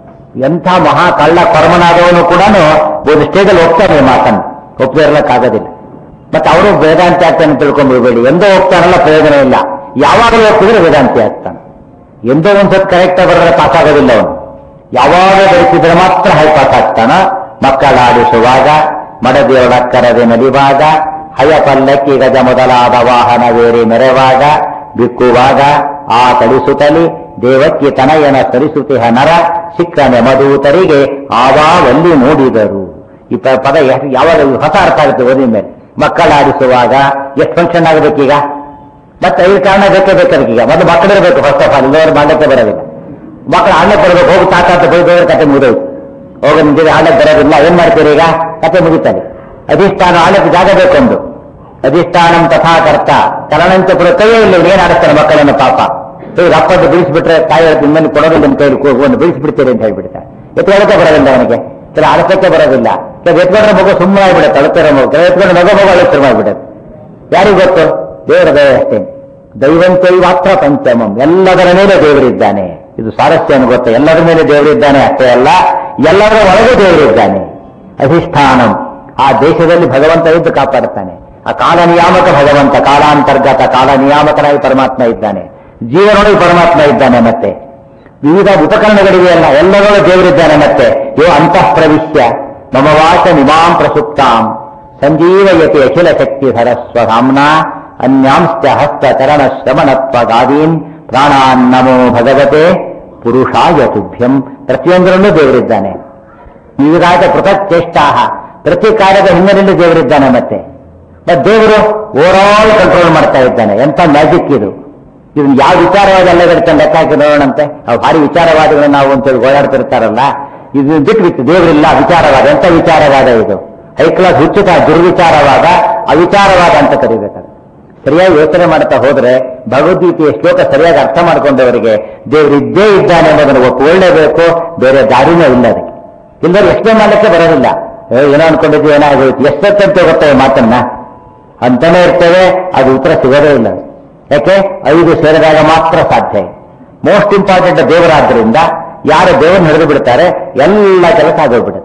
ಎಂಥ ಮಹಾ ಕಳ್ಳ ಕರ್ಮನಾದವನು ಕೂಡ ಒಂದು ಸ್ಟೇಜಲ್ಲಿ ಹೋಗ್ತಾನೆ ಈ ಮಾತನ್ನು ಒಪ್ಪದೇ ಇರಲಿಕ್ಕಾಗೋದಿಲ್ಲ ಮತ್ತೆ ಅವರು ವೇದಾಂತಿ ಆಗ್ತಾನೆ ತಿಳ್ಕೊಂಡ್ಬಿಡ್ಬೇಡಿ ಎಂದೋ ಹೋಗ್ತಾನಲ್ಲ ಪ್ರಯೋಜನ ಇಲ್ಲ ಯಾವಾಗಲೂ ಹೋಗ್ತಿದ್ರೆ ವೇದಾಂತಿ ಆಗ್ತಾನೆ ಎಂದೋ ಒಂದ್ಸತ್ ಕರೆಕ್ಟ್ ಬರೆದ್ರೆ ಪಾಸ್ ಆಗೋದಿಲ್ಲ ಅವನು ಯಾವಾಗ ಬದುಕಿದ್ರೆ ಮಾತ್ರ ಹೈ ಪಾಸ್ ಆಗ್ತಾನ ಮಕ್ಕಳಾಡಿಸುವಾಗ ಮಡದಿಯೊಳಕ್ಕರದೆ ನಲಿವಾಗ ಹಯ ಪಲ್ಲಕ್ಕಿ ಗಜ ಮೊದಲಾದ ವಾಹನವೇರಿ ಮೆರೆವಾಗ ಬಿಕ್ಕುವಾಗ ಆ ತಳಿಸುತ್ತಲಿ ದೇವಕ್ಕೆ ತನಯನ ಸರಿಸುತಿಹ ನರ ಸಿಕ್ಕ ನೆಮದೂತರಿಗೆ ಆವಾವಲ್ಲಿ ನೋಡಿದರು ಈ ಪ- ಪದ ಯಾ- ಯಾವಾಗ ಹೊಸ ಅರ್ಥ ಆಗುತ್ತೆ ಓದಿದ ಮೇಲೆ ಮಕ್ಕಳಾಡಿಸುವಾಗ ಎಷ್ಟು ಫಂಕ್ಷನ್ ಆಗಬೇಕೀಗ ಮತ್ತೆ ಐದು ಕಾರಣ ಬೇಕೇ ಬೇಕಾದಕ್ಕೀಗ ಮೊದಲು ಮಕ್ಕಳಿರಬೇಕು ಫಸ್ಟ್ ಆಫ್ ಆಲ್ ಇಲ್ಲವರು ಮಾಡಕ್ಕೆ ಬರೋದಿಲ್ಲ ಮಕ್ಕಳು ಆಡ್ಲಕ್ಕೆ ಬರಬೇಕು ಹೋಗಿ ತಾತ ಅಂತ ಬೈದವ್ರ ಕತೆ ಮುಗಿದೋಯ್ತು ಹೋಗ ನಿಂತಿದೆ ಆಡ್ಲಕ್ಕೆ ಬರೋದಿಲ್ಲ ಏನ್ ಮಾಡ್ತೀರಿ ಈಗ ಕತೆ ಮುಗಿತಾನೆ ಅಧಿಷ್ಠಾನ ಆಡಕ್ಕೆ ಜಾಗ ಬೇಕೊಂದು ಅಧಿಷ್ಠಾನಂ ತಥಾ ಕರ್ತ ಕರಣಂಚ ಪುರ ಕೈಯೇ ಇಲ್ಲ ಏನ್ ಆಡಿಸ್ತಾರೆ ಮಕ್ಕಳನ್ನು ಪಾಪ ಇವ್ರು ಅಪ್ಪದ್ದು ಬಿಡಿಸ್ಬಿಟ್ರೆ ತಾಯಿ ಹೇಳ್ತೀನಿ ನಿಮ್ಮನ್ನು ಕೊಡೋದಿಲ್ಲ ನಿಮ್ಮ ಕೈಲಿ ಒಂದು ಬಿಡಿಸ್ಬಿಡ್ತೀರಿ ಅಂತ ಹೇಳ್ಬಿಡ್ತಾರೆ ಎತ್ಕೊಳ್ಳೋಕೆ ಬರೋದಿಲ್ಲ ಅವನಿಗೆ ಕೆಲ ಆಡಿಸಕ್ಕೆ ಬರೋದಿಲ್ಲ ಕೆಲ ಎತ್ಕೊಂಡ್ರೆ ಮಗು ಸುಮ್ಮನೆ ಆಗ್ಬಿಡುತ್ತೆ ಅಳುತ್ತಿರೋ ಮಗು ಕೆಲ ಎತ್ಕೊಂಡ್ರೆ ಮಗು ಮಗು ಅಳು ಶುರು ಮಾಡ್ಬಿಡುತ್ತೆ ಯಾರಿಗೂ ಗೊತ್ತು ದೇವರ ದಯ ಅಷ್ಟೇ ದೈವಂತೈ ಮಾತ್ರ ಪಂಚಮಂ ಎಲ್ಲದರ ಮೇಲೆ ದೇವರಿದ್ದಾನೆ ಇದು ಸ್ವಾರಸ್ಯ ಏನು ಗೊತ್ತಾ ಎಲ್ಲರ ಮೇಲೆ ದೇವರಿದ್ದಾನೆ ಅಷ್ಟೇ ಅಲ್ಲ ಎಲ್ಲರ ಒಳಗೆ ದೇವರಿದ್ದಾನೆ ಅಧಿಷ್ಠಾನಂ ಆ ದೇಶದಲ್ಲಿ ಭಗವಂತ ಇದ್ದು ಕಾಪಾಡುತ್ತಾನೆ ಆ ಕಾಲ ನಿಯಾಮಕ ಭಗವಂತ ಕಾಲಾಂತರ್ಗತ ಕಾಲ ನಿಯಾಮಕನಾಗಿ ಪರಮಾತ್ಮ ಇದ್ದಾನೆ ಜೀವನೊಳಗೆ ಪರಮಾತ್ಮ ಇದ್ದಾನೆ ಮತ್ತೆ ವಿವಿಧ ಉಪಕರಣಗಳಿವೆಯಲ್ಲ ಎಲ್ಲರೊಳಗೆ ದೇವರಿದ್ದಾನೆ ಮತ್ತೆ ಯೋ ಅಂತಃ ಪ್ರವಿಶ್ಯ ಮಮ ವಾಚ ನಿಮಾಂ ಪ್ರಸುಪ್ತಾಂ ಸಂಜೀವಯತಿ ಅಖಿಲ ಶಕ್ತಿ ಸ್ವಧಾಮ್ನ ಅನ್ಯಾಂಶ್ಚ ಹಸ್ತ ಚರಣ ಶ್ರಮಣತ್ವಗಾದೀನ್ ಪ್ರಾಣಾನ್ ನಮೋ ಭಗವತೆ ಪುರುಷಾಯ ತುಭ್ಯಂ ಪ್ರತಿಯೊಂದರಲ್ಲೂ ದೇವರಿದ್ದಾನೆ ವಿವಿಧಾದ ಪೃಥಕ್ ಚೇಷ್ಟಾಹ ಪ್ರತಿ ಕಾರ್ಯದ ಹಿನ್ನೆಲೆಯಲ್ಲಿ ದೇವರಿದ್ದಾನೆ ಮತ್ತೆ ಮತ್ತೆ ದೇವರು ಓವರಾಲ್ ಕಂಟ್ರೋಲ್ ಮಾಡ್ತಾ ಇದ್ದಾನೆ ಎಂತ ಮ್ಯಾಜಿಕ್ ಇದು ಇದನ್ನ ಯಾವ ವಿಚಾರವಾದ ಎಲ್ಲ ಇರ್ತಾನೆ ಲೆಕ್ಕ ಹಾಕಿ ನೋಡೋಣಂತೆ ಅವು ಭಾರಿ ವಿಚಾರವಾದಗಳನ್ನ ನಾವು ಅಂತೇಳಿ ಓಡಾಡ್ತಿರ್ತಾರಲ್ಲ ಇದು ಬಿಟ್ಟು ಬಿಟ್ಟು ದೇವರಿಲ್ಲ ವಿಚಾರವಾದ ಎಂತ ವಿಚಾರವಾದ ಇದು ಹೈ ಕ್ಲಾಸ್ ಹುಚ್ಚುತ ದುರ್ವಿಚಾರವಾದ ಅವಿಚಾರವಾದ ಅಂತ ಕರಿಬೇಕಾದ್ರೆ ಸರಿಯಾಗಿ ಯೋಚನೆ ಮಾಡ್ತಾ ಹೋದ್ರೆ ಭಗವದ್ಗೀತೆಯ ಶ್ಲೋಕ ಸರಿಯಾಗಿ ಅರ್ಥ ಮಾಡ್ಕೊಂಡವರಿಗೆ ದೇವರು ಇದ್ದೇ ಇದ್ದಾನೆ ಅನ್ನೋದನ್ನು ಒಪ್ಪಿಕೊಳ್ಳೇಬೇಕು ಬೇರೆ ದಾರಿನೇ ಇಲ್ಲ ಅದಕ್ಕೆ ಇಲ್ಲದ್ರೆ ಎಷ್ಟೇ ಮಾಡಲಿಕ್ಕೆ ಬರೋದಿಲ್ಲ ಏ, ಏನೋ ಅನ್ಕೊಂಡಿದ್ವಿ ಏನಾಗೋಯ್ತು ಎಷ್ಟೊತ್ತಂತ ಗೊತ್ತೇವೆ ಮಾತನ್ನ ಅಂತಾನೆ ಇರ್ತೇವೆ ಅದು ಉತ್ತರ ಸಿಗೋದೇ ಇಲ್ಲ ಯಾಕೆ ಐದು ಸೇರಿದಾಗ ಮಾತ್ರ ಸಾಧ್ಯ ಮೋಸ್ಟ್ ಇಂಪಾರ್ಟೆಂಟ್ ದೇವರಾದ್ರಿಂದ ಯಾರು ದೇವರನ್ನ ಹಿಡಿದು ಬಿಡ್ತಾರೆ ಎಲ್ಲ ಕೆಲಸ ಆಗೋಗ್ಬಿಡುತ್ತೆ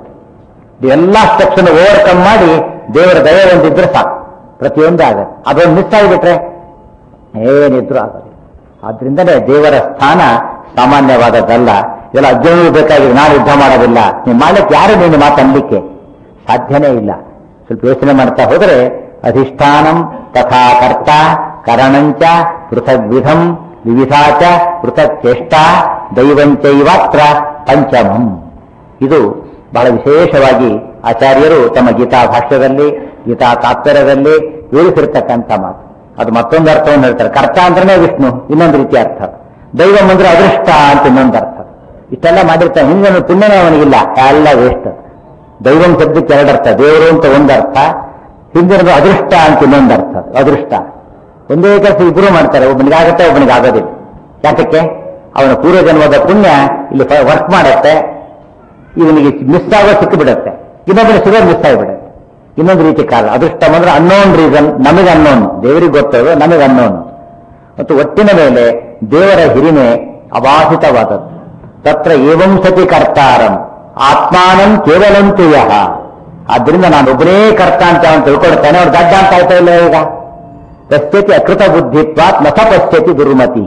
ಎಲ್ಲ ಸ್ಟೆಪ್ಸ್ ಓವರ್ಕಮ್ ಮಾಡಿ ದೇವರ ದಯ ಒಂದಿದ್ರೆ ಸಾಕು ಪ್ರತಿಯೊಂದು ಆಗತ್ತೆ ಅದೊಂದು ಮಿಸ್ ಆಗಿಬಿಟ್ರೆ ಏನಿದ್ರು ಆಗೋದಿಲ್ಲ ಆದ್ರಿಂದಲೇ ದೇವರ ಸ್ಥಾನ ಸಾಮಾನ್ಯವಾದದ್ದಲ್ಲ ಇದೆಲ್ಲ ಅರ್ಜುನನಿಗೆ ಬೇಕಾಗಿದೆ ನಾನು ಯುದ್ಧ ಮಾಡೋದಿಲ್ಲ ನೀವು ಮಾಡಕ್ಕೆ ಯಾರು ನೀನು ಮಾತನ್ಲಿಕ್ಕೆ ಸಾಧ್ಯನೇ ಇಲ್ಲ ಸ್ವಲ್ಪ ಯೋಚನೆ ಮಾಡ್ತಾ ಹೋದರೆ ಅಧಿಷ್ಠಾನಂ ತಥಾ ಕರ್ತ ಕರಣಂಚ ಪೃಥಗ್ ವಿಧಂ ವಿವಿಧಾಚ ಪೃಥಕ್ ಚೇಷ್ಟಾ ದೈವಂಚೈವಾತ್ರ ಪಂಚಮಂ ಇದು ಬಹಳ ವಿಶೇಷವಾಗಿ ಆಚಾರ್ಯರು ತಮ್ಮ ಗೀತಾ ಭಾಷ್ಯದಲ್ಲಿ ಗೀತಾ ತಾತ್ಪರ್ಯದಲ್ಲಿ ವಿವರಿಸಿರ್ತಕ್ಕಂಥ ಮಾತು ಅದು ಮತ್ತೊಂದು ಅರ್ಥವನ್ನು ಹೇಳ್ತಾರೆ ಕರ್ತ ಅಂದ್ರೆ ವಿಷ್ಣು ಇನ್ನೊಂದು ರೀತಿಯ ಅರ್ಥ ದೈವಂ ಅಂದ್ರೆ ಅದೃಷ್ಟ ಅಂತ ಇನ್ನೊಂದು ಅರ್ಥ ಇಷ್ಟೆಲ್ಲ ಮಾಡಿರ್ತಾನೆ ಹಿಂದೆ ಪುಣ್ಯನೇ ಅವನಿಗಿಲ್ಲ ಎಲ್ಲ ವೇಸ್ಟ್ ದೈವಂ ಶಬ್ದಕ್ಕೆ ಎರಡು ಅರ್ಥ ದೇವರು ಅಂತ ಒಂದು ಅರ್ಥ ಹಿಂದಿನದು ಅದೃಷ್ಟ ಅಂತ ಇನ್ನೊಂದು ಅರ್ಥ ಅದೃಷ್ಟ ಒಂದೇ ಕೆಲಸ ಇಬ್ರು ಮಾಡ್ತಾರೆ ಒಬ್ಬನಿಗಾಗತ್ತೆ ಒಬ್ಬನಿಗೆ ಆಗೋದಿಲ್ಲ ಯಾತಕ್ಕೆ ಅವನ ಪೂರ್ವಜನ್ಮದ ಪುಣ್ಯ ಇಲ್ಲಿ ವರ್ಕ್ ಮಾಡುತ್ತೆ ಇವನಿಗೆ ಮಿಸ್ ಆಗೋ ಸಿಕ್ಕಿಬಿಡುತ್ತೆ ಇನ್ನೊಬ್ಬರಿಗೆ ಸಿಗೋದು ಮಿಸ್ ಆಗಿಬಿಡುತ್ತೆ ಇನ್ನೊಂದು ರೀತಿ ಕಾರಣ ಅದೃಷ್ಟ ಅಂದ್ರೆ ಅನ್ನೋನ್ ರೀಸನ್ ನಮಗೆ ಅನ್ನೋನ್ ದೇವರಿಗೆ ಗೊತ್ತದು ನಮಗೆ ಅನ್ನೋನ್ ಮತ್ತು ಒಟ್ಟಿನ ಮೇಲೆ ದೇವರ ಹಿರಿಮೆ ಅಬಾಧಿತವಾದದ್ದು ತತ್ರ ಏವಂ ಸತಿ ಕರ್ತಾರಂ ಆತ್ಮಾನಂ ಕೇವಲಂತು ಯಹ ಆದ್ದರಿಂದ ನಾನು ಒಬ್ಬನೇ ಕರ್ತ ಅಂತ ಅವನು ತಿಳ್ಕೊಳ್ತಾನೆ ಅವ್ರು ದಡ್ಡ ಅಂತ ಆಯ್ತಾ ಇಲ್ಲ ಈಗ ಪಶ್ಯತಿ ಅಕೃತ ಬುದ್ಧಿತ್ವಾತ್ ನಥ ಪಶ್ಯತಿ ದುರ್ಮತಿ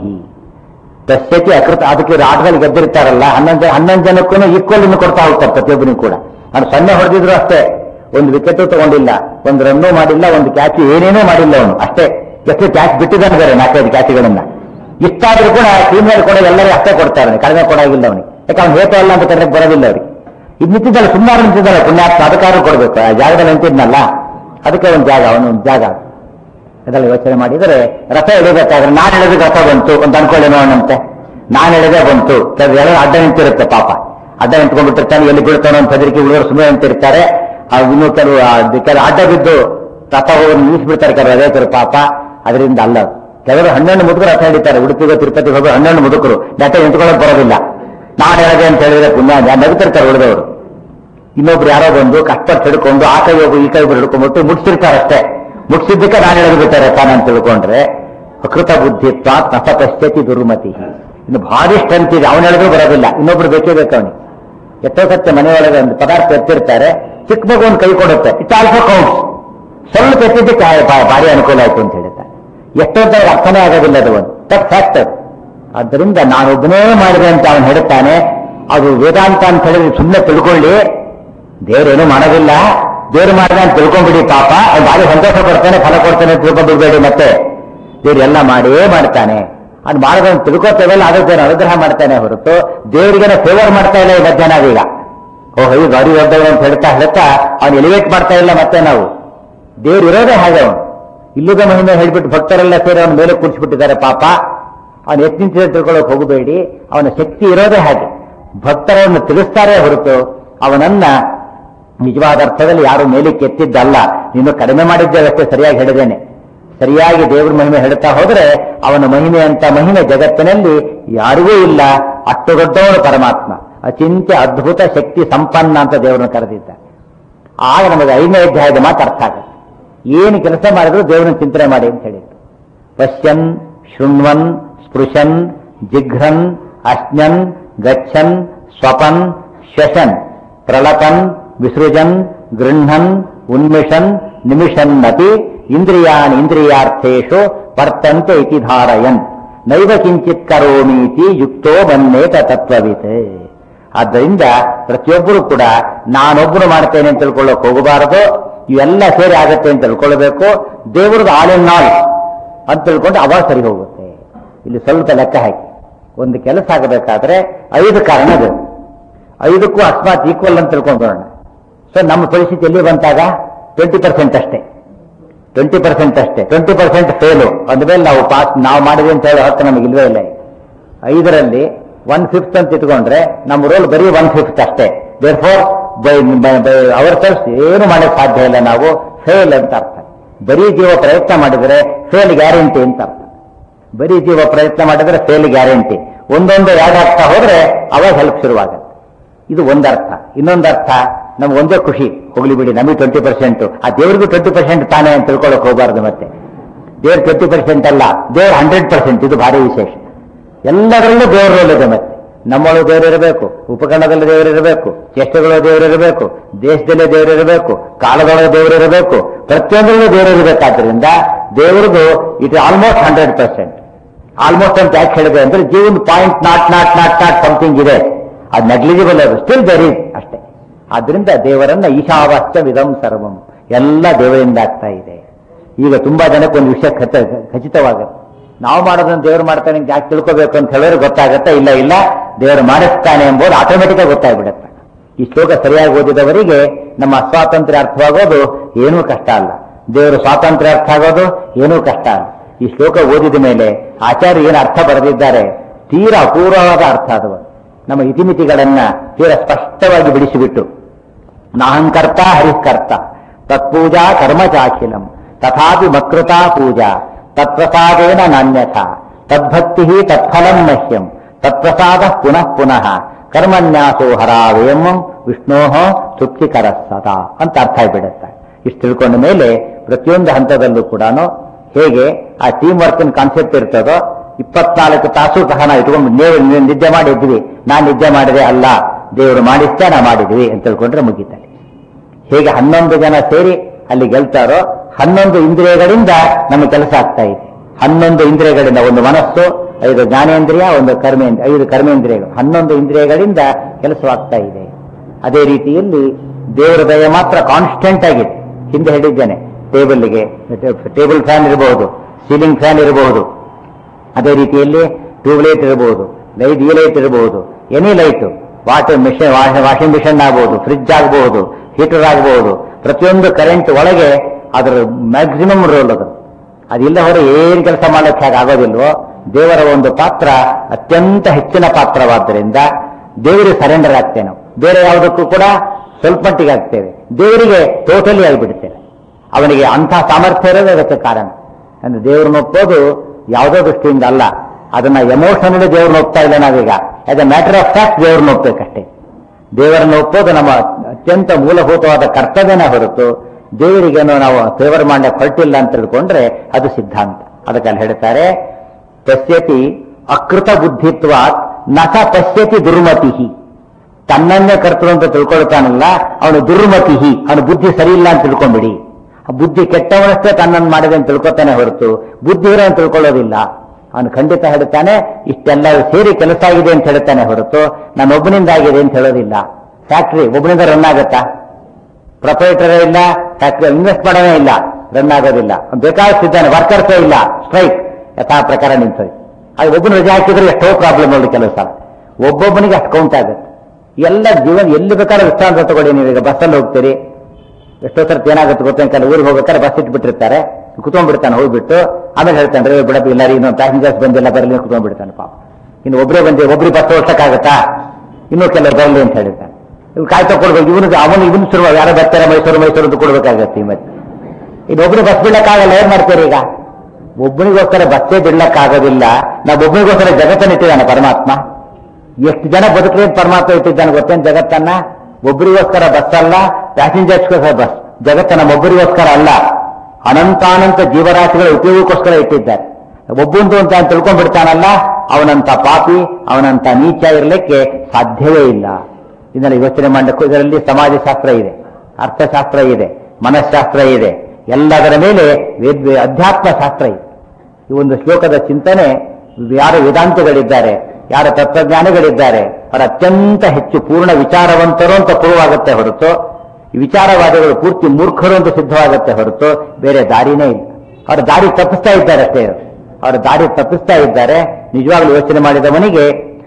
ಪಶ್ಯತಿ ಅಕೃತ ಅದಕ್ಕೆ ಆಟದಲ್ಲಿ ಗೆದ್ದಿರ್ತಾರಲ್ಲ ಹನ್ನೊಂದು ಹನ್ನೊಂದು ಜನಕ್ಕೂ ಈಕ್ವಲ್ ಇನ್ನು ಕೊಡ್ತಾ ಹೋಗ್ತಾರೆ ಪ್ರತಿಯೊಬ್ಬನಿಗೂ ಕೂಡ ಅವ್ನು ಸೊನ್ನೆ ಹೊಡೆದಿದ್ರು ಅಷ್ಟೇ ಒಂದು ವಿಕೆಟ್ ತಗೊಂಡಿಲ್ಲ ಒಂದು ರನ್ನು ಮಾಡಿಲ್ಲ ಒಂದು ಕ್ಯಾಚ್ ಏನೇನೂ ಮಾಡಿಲ್ಲ ಅವನು ಅಷ್ಟೇ ಎಷ್ಟು ಕ್ಯಾಚ್ ಬಿಟ್ಟಿದ್ದಾನೆ ಬೇರೆ ನಾಲ್ಕೈದು ಕ್ಯಾಚ್ಗಳನ್ನ ಇಷ್ಟಾದ್ರೂ ಕೂಡ ಟೀಮ್ ಮೇಲೆ ಕೂಡ ಎಲ್ಲರೂ ಅಷ್ಟೇ ಕೊಡ್ತಾರೆ ಕಡಿಮೆ ಕೊಡೋಗಿಲ್ಲ ಅವನಿಗೆ ಯಾಕೆ ಅವ್ನು ಹೇತ ಇಲ್ಲ ಅಂತ ಕರೆಯಕ್ಕೆ ಬರೋದಿಲ್ಲ ಅವ್ರಿಗೆ ಇದು ನಿಂತಿದ್ದಲ್ಲ ಸುಮಾರು ನಿಂತಿದ್ದಲ್ಲ ಪುಣ್ಯಾತ್ಮ ಅದಕ್ಕಾದ್ರೂ ಕೊಡ್ಬೇಕು ಆ ಜಾಗದಲ್ಲಿ ನಿಂತಿದ್ನಲ್ಲ ಅದಕ್ಕೆ ಒಂದು ಜಾಗ ಅವನು ಒಂದು ಜಾಗ ಅದೆಲ್ಲ ಯೋಚನೆ ಮಾಡಿದರೆ ರಥ ಎಳಿಬೇಕಾದ್ರೆ ನಾನು ಎಳೆದು ರಥ ಬಂತು ಅಂತ ಅನ್ಕೊಳ್ಳಿ ನೋಡಂತೆ ನಾನು ಎಳೆದೇ ಬಂತು ಕೆಲವು ಎಳೆ ಅಡ್ಡ ನಿಂತಿರುತ್ತೆ ಪಾಪ ಅಡ್ಡ ನಿಂತ್ಕೊಂಡ್ಬಿಟ್ಟಿರ್ತಾನೆ ಎಲ್ಲಿ ಬೀಳ್ತಾನೋ ಅಂತ ಹೆದರಿಕೆ ಉಳಿದವರು ಸುಮ್ಮನೆ ನಿಂತಿರ್ತಾರೆ ಆ ಇನ್ನು ಕೆಲವು ಆ ಕೆಲವು ಅಡ್ಡ ಬಿದ್ದು ರಥ ಹೋಗಿ ನಿಲ್ಲಿಸ್ಬಿಡ್ತಾರೆ ಕೆಲವು ಅದೇ ತರ ಪಾಪ ಅದರಿಂದ ಅಲ್ಲ ಅದು. ಕೆಲವರು ಹನ್ನೆರಡು ಮುದುಕರು ರಥ ಹಿಡಿತಾರೆ ಉಡುಪಿಗೆ ತಿರುಪತಿಗೆ ಹೋಗಿ ಹನ್ನೆರಡು ಮುದುಕರು ರಥ ನಿಂತ್ಕೊಳ್ಳೋಕೆ ಬರೋದಿಲ್ಲ ನಾನು ಹೇಳದೆ ಅಂತ ಹೇಳಿದ್ರೆ ಪುಣ್ಯ ನಗುತ್ತಿರ್ತಾರೆ ಉಳಿದವರು ಇನ್ನೊಬ್ರು ಯಾರೋ ಬಂದು ಕಷ್ಟಪಟ್ಟು ಹಿಡ್ಕೊಂಡು ಆ ಕೈ ಒಬ್ಬರು ಈ ಕೈ ಒಬ್ರು ಹಿಡ್ಕೊಂಡ್ಬಿಟ್ಟು ಮುಟ್ಸಿರ್ತಾರೆ ಅಷ್ಟೇ ಮುಟ್ಸಿದ್ದಕ್ಕೆ ನಾನು ಎಳೆದು ಬಿಟ್ಟಾರೆ ತಾನಂತ ತಿಳ್ಕೊಂಡ್ರೆ ಅಕೃತ ಬುದ್ಧಿತ್ವ ನಸ ಪಶ್ಯತಿ ದುರ್ಮತಿ ಇನ್ನು ಭಾರಿ ಸ್ಟ್ರೆಂತ್ ಇದೆ ಅವನು ಎಳೆದು ಬರೋದಿಲ್ಲ ಇನ್ನೊಬ್ರು ಬೇಕೇ ಬೇಕು ಅವನಿಗೆ ಎಷ್ಟೋ ಸತ್ಯ ಮನೆಯೊಳಗೆ ಒಂದು ಪದಾರ್ಥ ಎತ್ತಿರ್ತಾರೆ ಚಿಕ್ಕ ಮಗು ಒಂದು ಕೈ ಕೊಡುತ್ತೆ ಇಟ್ ಆಲ್ಸೋ ಕೌಂಟ್ಸ್ ಸ್ವಲ್ಪ ಎತ್ತಿದ್ದಕ್ಕೆ ಆ- ಬಾ- ಭಾರಿ ಅನುಕೂಲ ಆಯ್ತು ಅಂತ ಹೇಳ್ತಾರೆ ಎಷ್ಟೋ ತರ ಅರ್ಥನೇ ಆಗೋದಿಲ್ಲ ಅದು ಒಂದು ದಟ್ ಫ್ಯಾಕ್ಟರ್ ಆದ್ದರಿಂದ ನಾನೊಬ್ಬನೇ ಮಾಡಿದೆ ಅಂತ ಅವನು ಹೇಳ್ತಾನೆ ಅದು ವೇದಾಂತ ಅಂತ ಹೇಳಿದ್ರೆ ಸುಮ್ಮನೆ ತಿಳ್ಕೊಳ್ಳಿ ದೇವರೇನು ಮಾಡೋದಿಲ್ಲ ದೇವ್ರು ಮಾಡಿದ ಅಂತ ತಿಳ್ಕೊಂಡ್ಬಿಡಿ ಪಾಪ ಅವ್ನು ಭಾರಿ ಸಂತೋಷ ಪಡ್ತಾನೆ ಫಲ ಕೊಡ್ತಾನೆ ಅಂತ ತಿಳ್ಕೊಂಡ್ಬಿಡ್ಬೇಡಿ ಮತ್ತೆ ದೇವ್ರು ಎಲ್ಲ ಮಾಡೇ ಮಾಡ್ತಾನೆ ಅದು ಮಾಡೋದನ್ನು ತಿಳ್ಕೊತೇವಲ್ಲ ಅದಕ್ಕೆ ಅನುಗ್ರಹ ಮಾಡ್ತಾನೆ ಹೊರತು ದೇವರಿಗೇನೋ ಫೇವರ್ ಮಾಡ್ತಾ ಇಲ್ಲ ಈ ಮಧ್ಯ ನಾವೀಗ ಓಹ್ ಈ ಗಾಡಿ ದೊಡ್ಡವರು ಅಂತ ಹೇಳ್ತಾ ಹೇಳ್ತಾ ಅವ್ನು ಎಲಿವೇಟ್ ಮಾಡ್ತಾ ಇಲ್ಲ ಮತ್ತೆ ನಾವು ದೇವ್ರು ಇರೋದೇ ಹಾಗೆ ಅವನು ಇಲ್ಲದ ಮಹಿಮೆ ಹೇಳ್ಬಿಟ್ಟು ಭಕ್ತರೆಲ್ಲ ಸೇರಿ ಅವನ ಮೇಲೆ ಕೂರಿಸ್ಬಿಟ್ಟಿದ್ದಾರೆ ಪಾಪ ಅವನು ಎತ್ ನಿಂತಿದೆ ತಿಳ್ಕೊಳ್ಳೋಕೆ ಹೋಗಬೇಡಿ ಅವನ ಶಕ್ತಿ ಇರೋದೇ ಹಾಗೆ ಭಕ್ತರನ್ನು ತಿಳಿಸ್ತಾರೆ ಹೊರತು ಅವನನ್ನ ನಿಜವಾದ ಅರ್ಥದಲ್ಲಿ ಯಾರು ಮೇಲಕ್ಕೆ ಎತ್ತಿದ್ದಲ್ಲ ನೀನು ಕಡಿಮೆ ಮಾಡಿದ್ದೇವಷ್ಟೇ ಸರಿಯಾಗಿ ಹೇಳಿದ್ದೇನೆ ಸರಿಯಾಗಿ ದೇವ್ರ ಮಹಿಮೆ ಹೇಳ್ತಾ ಹೋದ್ರೆ ಅವನ ಮಹಿಮೆ ಅಂತ ಮಹಿಮೆ ಜಗತ್ತಿನಲ್ಲಿ ಯಾರಿಗೂ ಇಲ್ಲ ಅಷ್ಟು ದೊಡ್ಡವನು ಪರಮಾತ್ಮ ಅಚಿಂತ್ಯ ಅದ್ಭುತ ಶಕ್ತಿ ಸಂಪನ್ನ ಅಂತ ದೇವರನ್ನು ಕರೆದಿದ್ದ ಆಗ ನಮಗೆ ಐದನೇ ಅಧ್ಯಾಯದ ಮಾತು ಅರ್ಥ ಆಗುತ್ತೆ ಏನು ಕೆಲಸ ಮಾಡಿದ್ರು ದೇವರನ್ನು ಚಿಂತನೆ ಮಾಡಿ ಅಂತ ಹೇಳಿದ್ದು ಪಶ್ಯನ್ ಶೃಣ್ವನ್ ಸ್ಪೃಶನ್ ಜಿಘ್ರನ್ ಅಶ್ನನ್ ಗಚ್ಚನ್ ಸ್ವಪನ್ ಶ್ವಸನ್ ಪ್ರಳಪನ್ ವಿಸೃಜನ್ ಗೃಹನ್ ಉನ್ಮಿಷನ್ ನಿಮಿಷನ್ನಪಿ ಇಂದ್ರಿಯಾನ್ ಇಂದ್ರಿಯಾರ್ಥೇಶು ವರ್ತಂತೆ ಇತಿ ಧಾರಯನ್ ನೈವ ಕಿಂಚಿತ್ ಕರೋಮೀತಿ ಯುಕ್ತೋ ಮನ್ನೇತ ತತ್ವವಿತ್ ಆದ್ದರಿಂದ ಪ್ರತಿಯೊಬ್ಬರು ಕೂಡ ನಾನೊಬ್ಬರು ಮಾಡ್ತೇನೆ ಅಂತ ತಿಳ್ಕೊಳ್ಳೋಕೆ ಹೋಗಬಾರದು ಇವೆಲ್ಲ ಸೇರಿ ಆಗತ್ತೆ ಅಂತ ತಿಳ್ಕೊಳ್ಬೇಕು ದೇವರದ್ದು ಆಲ್ ಇನ್ ಆಲ್ ಅಂತ ತಿಳ್ಕೊಂಡು ಅವಾಗ ಸರಿ ಹೋಗುತ್ತೆ ಇಲ್ಲಿ ಸ್ವಲ್ಪ ಲೆಕ್ಕ ಹಾಕಿ ಒಂದು ಕೆಲಸ ಆಗಬೇಕಾದ್ರೆ ಐದು ಕಾರಣ ಬೇಕು ಐದಕ್ಕೂ ಅಕಸ್ಮಾತ್ ಈಕ್ವಲ್ ಅಂತ ತಿಳ್ಕೊಂಡ್ಬಿಡೋಣ ಸೊ ನಮ್ಮ ಪರಿಸ್ಥಿತಿ ಎಲ್ಲಿ ಬಂತಾಗ ಟ್ವೆಂಟಿ ಪರ್ಸೆಂಟ್ ಅಷ್ಟೇ ಟ್ವೆಂಟಿ ಪರ್ಸೆಂಟ್ ಅಷ್ಟೇ ಟ್ವೆಂಟಿ ಪರ್ಸೆಂಟ್ ಫೇಲು ಅಂದ್ಮೇಲೆ ನಾವು ಪಾಸ್ ನಾವು ಮಾಡಿದೆ ಅಂತ ಹೇಳೋ ಹಕ್ಕು ನಮಗೆ ಇಲ್ವೇ ಇಲ್ಲ ಈಗ. ಐದರಲ್ಲಿ ಒನ್ ಫಿಫ್ತ್ ಅಂತ ಇಟ್ಕೊಂಡ್ರೆ ನಮ್ಮ ರೋಲ್ ಬರೀ ಒನ್ ಫಿಫ್ತ್ ಅಷ್ಟೇ there four by our cells ಏನು ಮಾಡಕ್ ಸಾಧ್ಯ ಇಲ್ಲ ನಾವು ಫೇಲ್ ಅಂತ ಅರ್ಥ ಬರೀ ಜೀವ ಪ್ರಯತ್ನ ಮಾಡಿದರೆ ಫೇಲ್ ಗ್ಯಾರಂಟಿ ಅಂತ ಅರ್ಥ ಬರೀ ಜೀವ ಪ್ರಯತ್ನ ಮಾಡಿದ್ರೆ ಫೇಲ್ ಗ್ಯಾರಂಟಿ ಒಂದೊಂದು ಯಾಡ್ ಆಗ್ತಾ ಹೋದ್ರೆ ಅವಾಗ ಹೆಲ್ಪ್ ಶುರುವಾಗುತ್ತೆ ಇದು ಒಂದರ್ಥ ಇನ್ನೊಂದರ್ಥ ನಮ್ಗೆ ಒಂದೇ ಖುಷಿ ಹೋಗ್ಲಿ ಬಿಡಿ ನಮಗೆ ಟ್ವೆಂಟಿ ಪರ್ಸೆಂಟ್ ಆ ದೇವರಿಗೂ ಟ್ವೆಂಟಿ ಪರ್ಸೆಂಟ್ ತಾನೇ ಅಂತ ತಿಳ್ಕೊಳಕ್ ಹೋಗಬಾರ್ದು ಮತ್ತೆ ದೇವ್ರ ಟ್ವೆಂಟಿ ಪರ್ಸೆಂಟ್ ಅಲ್ಲ ದೇವ್ರ ಹಂಡ್ರೆಡ್ ಪರ್ಸೆಂಟ್ ಇದು ಭಾರಿ ವಿಶೇಷ ಎಲ್ಲದರಲ್ಲೂ ದೇವರ ರೋಲ್ ಇದೆ ಮತ್ತೆ ನಮ್ಮೊಳಗೆ ದೇವರಿರಬೇಕು ಉಪಕರಣದಲ್ಲಿ ದೇವರಿರಬೇಕು ಚೇಷ್ಟೆಗಳು ದೇವರಿರಬೇಕು ದೇಶದಲ್ಲೇ ದೇವರಿರಬೇಕು ಕಾಲದೊಳಗೆ ದೇವರಿರಬೇಕು ಪ್ರತಿಯೊಂದರಲ್ಲೂ ದೇವರಿರಬೇಕಾದ್ರಿಂದ ದೇವರದು it almost hundred percent almost ಅಂತ ಯಾಕೆ ಹೇಳಿದೆ ಅಂದ್ರೆ ಜೀವನ point not not not not something ಇದೆ ಅದು ನೆಗ್ಲಿಜಿಬಲ್ ಅದು ಸ್ಟಿಲ್ ದೇರ್ ಇಸ್ ಅಷ್ಟೇ ಆದ್ರಿಂದ ದೇವರನ್ನ ಈಶಾವಾಸ್ಯ ವಿಧಂ ಸರ್ವಂ ಎಲ್ಲ ದೇವರಿಂದ ಆಗ್ತಾ ಇದೆ ಈಗ ತುಂಬಾ ಜನಕ್ಕೆ ಒಂದು ವಿಷಯ ಖಚಿತ ಖಚಿತವಾಗುತ್ತೆ ನಾವು ಮಾಡೋದನ್ನ ದೇವರು ಮಾಡ್ತಾನೆ ಅಂತ ಯಾಕೆ ತಿಳ್ಕೋಬೇಕು ಅಂತ ಹೇಳಿದ್ರೆ ಗೊತ್ತಾಗತ್ತೆ ಇಲ್ಲ ಇಲ್ಲ ದೇವರು ಮಾಡಿಸ್ತಾನೆ ಎಂಬುದು ಆಟೋಮೆಟಿಕ್ ಆಗಿ ಗೊತ್ತಾಗ್ಬಿಡುತ್ತೆ ಈ ಶ್ಲೋಕ ಸರಿಯಾಗಿ ಓದಿದವರಿಗೆ ನಮ್ಮ ಸ್ವಾತಂತ್ರ್ಯ ಅರ್ಥವಾಗೋದು ಏನೂ ಕಷ್ಟ ಅಲ್ಲ ದೇವರು ಸ್ವಾತಂತ್ರ್ಯ ಅರ್ಥ ಆಗೋದು ಏನೂ ಕಷ್ಟ ಅಲ್ಲ ಈ ಶ್ಲೋಕ ಓದಿದ ಮೇಲೆ ಆಚಾರ್ಯ ಏನು ಅರ್ಥ ಬರೆದಿದ್ದಾರೆ ತೀರಾ ಅಪೂರ್ವವಾದ ಅರ್ಥ ಅದು ನಮ್ಮ ಇತಿಮಿತಿಗಳನ್ನ ತೀರಾ ಸ್ಪಷ್ಟವಾಗಿ ಬಿಡಿಸಿಬಿಟ್ಟು ನಾಹಂಕರ್ತ ಹರಿಕರ್ತ ತತ್ಪೂಜಾ ಕರ್ಮ ಚಾಖಿಲಂ ತಥಾಪಿ ಮಕೃತಾ ಪೂಜಾ ತತ್ಪ್ರಸಾದೇನ ನಾನ್ಯಥ ತದ್ಭಕ್ತಿ ತತ್ಫಲಂ ಮಹ್ಯಂ ತತ್ಪ್ರಸಾದ ಪುನಃ ಪುನಃ ಕರ್ಮನ್ಯಾಸೋ ಹರಾವೇಮಂ ವಿಷ್ಣೋಹ ತೃಪ್ತಿಕರ ಸದಾ ಅಂತ ಅರ್ಥ ಆಗಿಬಿಡುತ್ತೆ ಇಷ್ಟು ತಿಳ್ಕೊಂಡ ಮೇಲೆ ಪ್ರತಿಯೊಂದು ಹಂತದಲ್ಲೂ ಕೂಡ ಹೇಗೆ ಆ ಟೀಮ್ ವರ್ಕಿನ ಕಾನ್ಸೆಪ್ಟ್ ಇರ್ತದೋ ಇಪ್ಪತ್ನಾಲ್ಕು ತಾಸು ಸಹ ನಾವು ಇಟ್ಕೊಂಡು ನೀವು ನೀವು ನಿದ್ದೆ ಮಾಡಿ ಇದ್ವಿ ನಾನು ನಿದ್ದೆ ಮಾಡಿದೆ ಅಲ್ಲ ದೇವರು ಮಾಡಿಸ್ತಾ ನಾ ಮಾಡಿದ್ವಿ ಅಂತ ತಿಳ್ಕೊಂಡ್ರೆ ಮುಗಿತಾರೆ ಹೇಗೆ ಹನ್ನೊಂದು ಜನ ಸೇರಿ ಅಲ್ಲಿ ಗೆಲ್ತಾರೋ ಹನ್ನೊಂದು ಇಂದ್ರಿಯಗಳಿಂದ ನಮ್ಮ ಕೆಲಸ ಆಗ್ತಾ ಇದೆ ಹನ್ನೊಂದು ಇಂದ್ರಿಯಗಳಿಂದ ಒಂದು ಮನಸ್ಸು ಐದು ಜ್ಞಾನೇಂದ್ರಿಯ ಒಂದು ಕರ್ಮೇಂದ್ರ ಐದು ಕರ್ಮೇಂದ್ರಿಯಗಳು ಹನ್ನೊಂದು ಇಂದ್ರಿಯಗಳಿಂದ ಕೆಲಸವಾಗ್ತಾ ಇದೆ ಅದೇ ರೀತಿಯಲ್ಲಿ ದೇವರ ದಯ ಮಾತ್ರ ಕಾನ್ಸ್ಟೆಂಟ್ ಆಗಿದೆ ಹಿಂದೆ ಹೇಳಿದ್ದೇನೆ ಟೇಬಲ್ಗೆ ಟೇಬಲ್ ಫ್ಯಾನ್ ಇರಬಹುದು ಸೀಲಿಂಗ್ ಫ್ಯಾನ್ ಇರಬಹುದು ಅದೇ ರೀತಿಯಲ್ಲಿ ಟ್ಯೂಬ್ ಲೈಟ್ ಇರಬಹುದು ಲೈಟ್ ಈ ಲೈಟ್ ಇರಬಹುದು any light water machine washing machine ಆಗಬಹುದು ಫ್ರಿಡ್ಜ್ ಆಗಬಹುದು ಹೀಟರ್ ಆಗಬಹುದು ಪ್ರತಿಯೊಂದು ಕರೆಂಟ್ ಒಳಗೆ ಅದರ ಮ್ಯಾಕ್ಸಿಮಮ್ ರೋಲ್ ಅದು ಅದಿಲ್ಲ ಹೊರ ಏನ್ ಕೆಲಸ ಮಾಡಲಿಕ್ಕೆ ಹಾಗೆ ಆಗೋದಿಲ್ವೋ ದೇವರ ಒಂದು ಪಾತ್ರ ಅತ್ಯಂತ ಹೆಚ್ಚಿನ ಪಾತ್ರವಾದ್ದರಿಂದ ದೇವರಿಗೆ ಸರೆಂಡರ್ ಆಗ್ತೇವೆ ನಾವು ಬೇರೆ ಯಾವುದಕ್ಕೂ ಕೂಡ ಸ್ವಲ್ಪ ಮಟ್ಟಿಗೆ ಆಗ್ತೇವೆ ದೇವರಿಗೆ ಟೋಟಲಿ ಆಗಿಬಿಡ್ತೇವೆ ಅವನಿಗೆ ಅಂಥ ಸಾಮರ್ಥ್ಯ ಇರೋದೇ ಅದಕ್ಕೆ ಕಾರಣ ಅಂದ್ರೆ ದೇವ್ರನ್ನ ಒಪ್ಪೋದು ಯಾವುದೋ ದೃಷ್ಟಿಯಿಂದ ಅಲ್ಲ ಅದನ್ನ ಎಮೋಷನಲಿ ದೇವ್ರನ್ನ ಒಪ್ತಾ ಇಲ್ಲ ನಾವೀಗ as a matter of fact ದೇವ್ರನ್ನ ಒಪ್ಬೇಕಷ್ಟೇ ದೇವರನ್ನು ಒಪ್ಪೋದು ನಮ್ಮ ಅತ್ಯಂತ ಮೂಲಭೂತವಾದ ಕರ್ತವ್ಯನ ಹೊರತು ದೇವರಿಗೇನೋ ನಾವು ಫೇವರ್ ಮಾಡಕ್ಕೆ ಹೊರಟಿಲ್ಲ ಅಂತ ತಿಳ್ಕೊಂಡ್ರೆ ಅದು ಸಿದ್ಧಾಂತ ಅದಕ್ಕೆ ಅಲ್ಲಿ ಹೇಳ್ತಾರೆ ಪಶ್ಯತಿ ಅಕೃತ ಬುದ್ಧಿತ್ವ ನಸ ಪಶ್ಯತಿ ದುರ್ಮತಿ ತನ್ನನ್ನೇ ಕರ್ತೃ ಅಂತ ತಿಳ್ಕೊಳ್ತಾನಲ್ಲ ಅವನು ದುರ್ಮತಿ ಅವನ ಬುದ್ಧಿ ಸರಿ ಇಲ್ಲ ಅಂತ ತಿಳ್ಕೊಂಬಿಡಿ ಆ ಬುದ್ಧಿ ಕೆಟ್ಟವನಷ್ಟೇ ತನ್ನನ್ನು ಮಾಡಿದೆ ಅಂತ ತಿಳ್ಕೊತಾನೆ ಹೊರತು ಬುದ್ಧಿ ಇರೋನು ತಿಳ್ಕೊಳ್ಳೋದಿಲ್ಲ ಅವನು ಖಂಡಿತ ಹೇಳ್ತಾನೆ ಇಷ್ಟೆಲ್ಲ ಸೇರಿ ಕೆಲಸ ಆಗಿದೆ ಅಂತ ಹೇಳ್ತಾನೆ ಹೊರತು ನಾನು ಒಬ್ಬನಿಂದ ಆಗಿದೆ ಅಂತ ಹೇಳೋದಿಲ್ಲ ಫ್ಯಾಕ್ಟ್ರಿ ಒಬ್ಬನಿಂದ ರನ್ ಆಗತ್ತಾ ಪ್ರೊಪರೇಟರ್ ಇಲ್ಲ ಫ್ಯಾಕ್ಟ್ರಿ ಇನ್ವೆಸ್ಟ್ ಮಾಡೋನೇ ಇಲ್ಲ ರನ್ ಆಗೋದಿಲ್ಲ ಬೇಕಾದಷ್ಟಿದ್ದಾನೆ ವರ್ಕರ್ಸೇ ಇಲ್ಲ ಸ್ಟ್ರೈಕ್ ಯಥಾ ಪ್ರಕಾರ ನಿಂತದೆ ಅದು ಒಬ್ಬನ ರಜೆ ಹಾಕಿದ್ರೆ ಎಷ್ಟೋ ಪ್ರಾಬ್ಲಮ್ ಅವ್ರಿಗೆ ಕೆಲವು ಸಲ ಒಬ್ಬೊಬ್ಬನಿಗೆ ಅಷ್ಟು ಕೌಂಟ್ ಆಗುತ್ತೆ ಎಲ್ಲ ಜೀವನ ಎಲ್ಲಿ ಬೇಕಾದ್ರೆ ವಿಶ್ರಾಂತ ತಗೊಳ್ಳಿ ನೀವು ಈಗ ಬಸ್ಸಲ್ಲಿ ಹೋಗ್ತೀರಿ ಎಷ್ಟೋ ಸರ್ತಿ ಏನಾಗುತ್ತೆ ಗೊತ್ತೇನು ಊರಿಗೆ ಹೋಗ್ಬೇಕಾದ್ರೆ ಬಸ್ ಇಟ್ಬಿಟ್ಟಿರ್ತಾರೆ ಕುತ್ಕೊಂಡ್ಬಿಡ್ತಾನೆ ಹೋಗ್ಬಿಟ್ಟು ಆಮೇಲೆ ಹೇಳ್ತಾನೆ ರೇ ಬಿಡಪ್ಪ ಇಲ್ಲ ಇನ್ನೊಂದು ಪ್ಯಾಸೆಂಜರ್ಸ್ ಬಂದಿಲ್ಲ ಬರಲಿ ಕುತ್ಕೊಂಡ್ಬಿಡ್ತಾನೆ ಪಾಪ ಇನ್ನು ಒಬ್ಬರೇ ಬಂದಿ ಒಬ್ರಿಗೆ ಬಸ್ ಓಡ್ಸಕ್ಕಾಗತ್ತಾ ಇನ್ನೂ ಕೆಲವರು ಬರಲಿ ಅಂತ ಹೇಳಿರ್ತಾನೆ ಇವ್ನು ಕಾಯ್ತಾ ಕೊಡ್ಬೇಕು ಇವನು ಅವನು ಇವನು ಶುರು ಯಾರೋ ಬರ್ತಾರೆ ಮೈಸೂರು ಮೈಸೂರು ಅಂತ ಕೊಡ್ಬೇಕಾಗತ್ತೆ ಈ ಮತ್ತೆ ಇನ್ನೊಬ್ರು ಬಸ್ ಬಿಡಕ್ಕಾಗಲ್ಲ ಏನ್ ಮಾಡ್ತೀರಿ ಈಗ ಒಬ್ಬನಿಗೋಸ್ಕರ ಬಸ್ಸೇ ಬಿಡ್ಲಕ್ಕಾಗೋದಿಲ್ಲ ನಾವು ಒಬ್ಬನಿಗೋಸ್ಕರ ಜಗತ್ತನ್ನು ಇಟ್ಟಿದ್ದಾನೆ ಪರಮಾತ್ಮ ಎಷ್ಟು ಜನ ಬದುಕಲಿ ಅಂತ ಪರಮಾತ್ಮ ಇಟ್ಟಿದ್ದಾನೆ ಗೊತ್ತೇನು ಜಗತ್ತನ್ನ ಒಬ್ಬರಿಗೋಸ್ಕರ ಬಸ್ ಅಲ್ಲ ಪ್ಯಾಸೆಂಜರ್ಸ್ಗೋಸ್ಕರ ಬಸ್ ಜಗತ್ತ ನಮ್ಮೊಬ್ಬರಿಗೋಸ್ಕರ ಅಲ್ಲ ಅನಂತಾನಂತ ಜೀವರಾಶಿಗಳ ಉಪಯೋಗಕ್ಕೋಸ್ಕರ ಇಟ್ಟಿದ್ದಾರೆ ಒಬ್ಬಂದು ಅಂತ ತಿಳ್ಕೊಂಡ್ಬಿಡ್ತಾನಲ್ಲ ಅವನಂತ ಪಾಪಿ ಅವನಂತ ನೀಚ ಇರಲಿಕ್ಕೆ ಸಾಧ್ಯವೇ ಇಲ್ಲ ಇದನ್ನ ಯೋಚನೆ ಮಾಡಬೇಕು ಇದರಲ್ಲಿ ಸಮಾಜಶಾಸ್ತ್ರ ಇದೆ ಅರ್ಥಶಾಸ್ತ್ರ ಇದೆ ಮನಃಶಾಸ್ತ್ರ ಇದೆ ಎಲ್ಲದರ ಮೇಲೆ ವೇದ ಅಧ್ಯಾತ್ಮ ಶಾಸ್ತ್ರ ಇದೆ ಈ ಒಂದು ಶ್ಲೋಕದ ಚಿಂತನೆ ಯಾರು ವೇದಾಂತಗಳಿದ್ದಾರೆ ಯಾರ ತತ್ವಜ್ಞಾನಿಗಳಿದ್ದಾರೆ ಅವರ ಅತ್ಯಂತ ಹೆಚ್ಚು ಪೂರ್ಣ ವಿಚಾರವಂತರು ಅಂತ ಪೂರ್ವವಾಗುತ್ತೆ ಹೊರತು ಈ ವಿಚಾರವಾದಿಗಳು ಪೂರ್ತಿ ಮೂರ್ಖರು ಅಂತ ಸಿದ್ಧವಾಗುತ್ತೆ ಹೊರತು ಬೇರೆ ದಾರಿನೇ ಇಲ್ಲ ಅವರ ದಾರಿ ತಪ್ಪಿಸ್ತಾ ಇದ್ದಾರೆ ಅಷ್ಟೇ ಅವರ ದಾರಿ ತಪ್ಪಿಸ್ತಾ ಇದ್ದಾರೆ ನಿಜವಾಗ್ಲೂ ಯೋಚನೆ ಮಾಡಿದವನಿಗೆ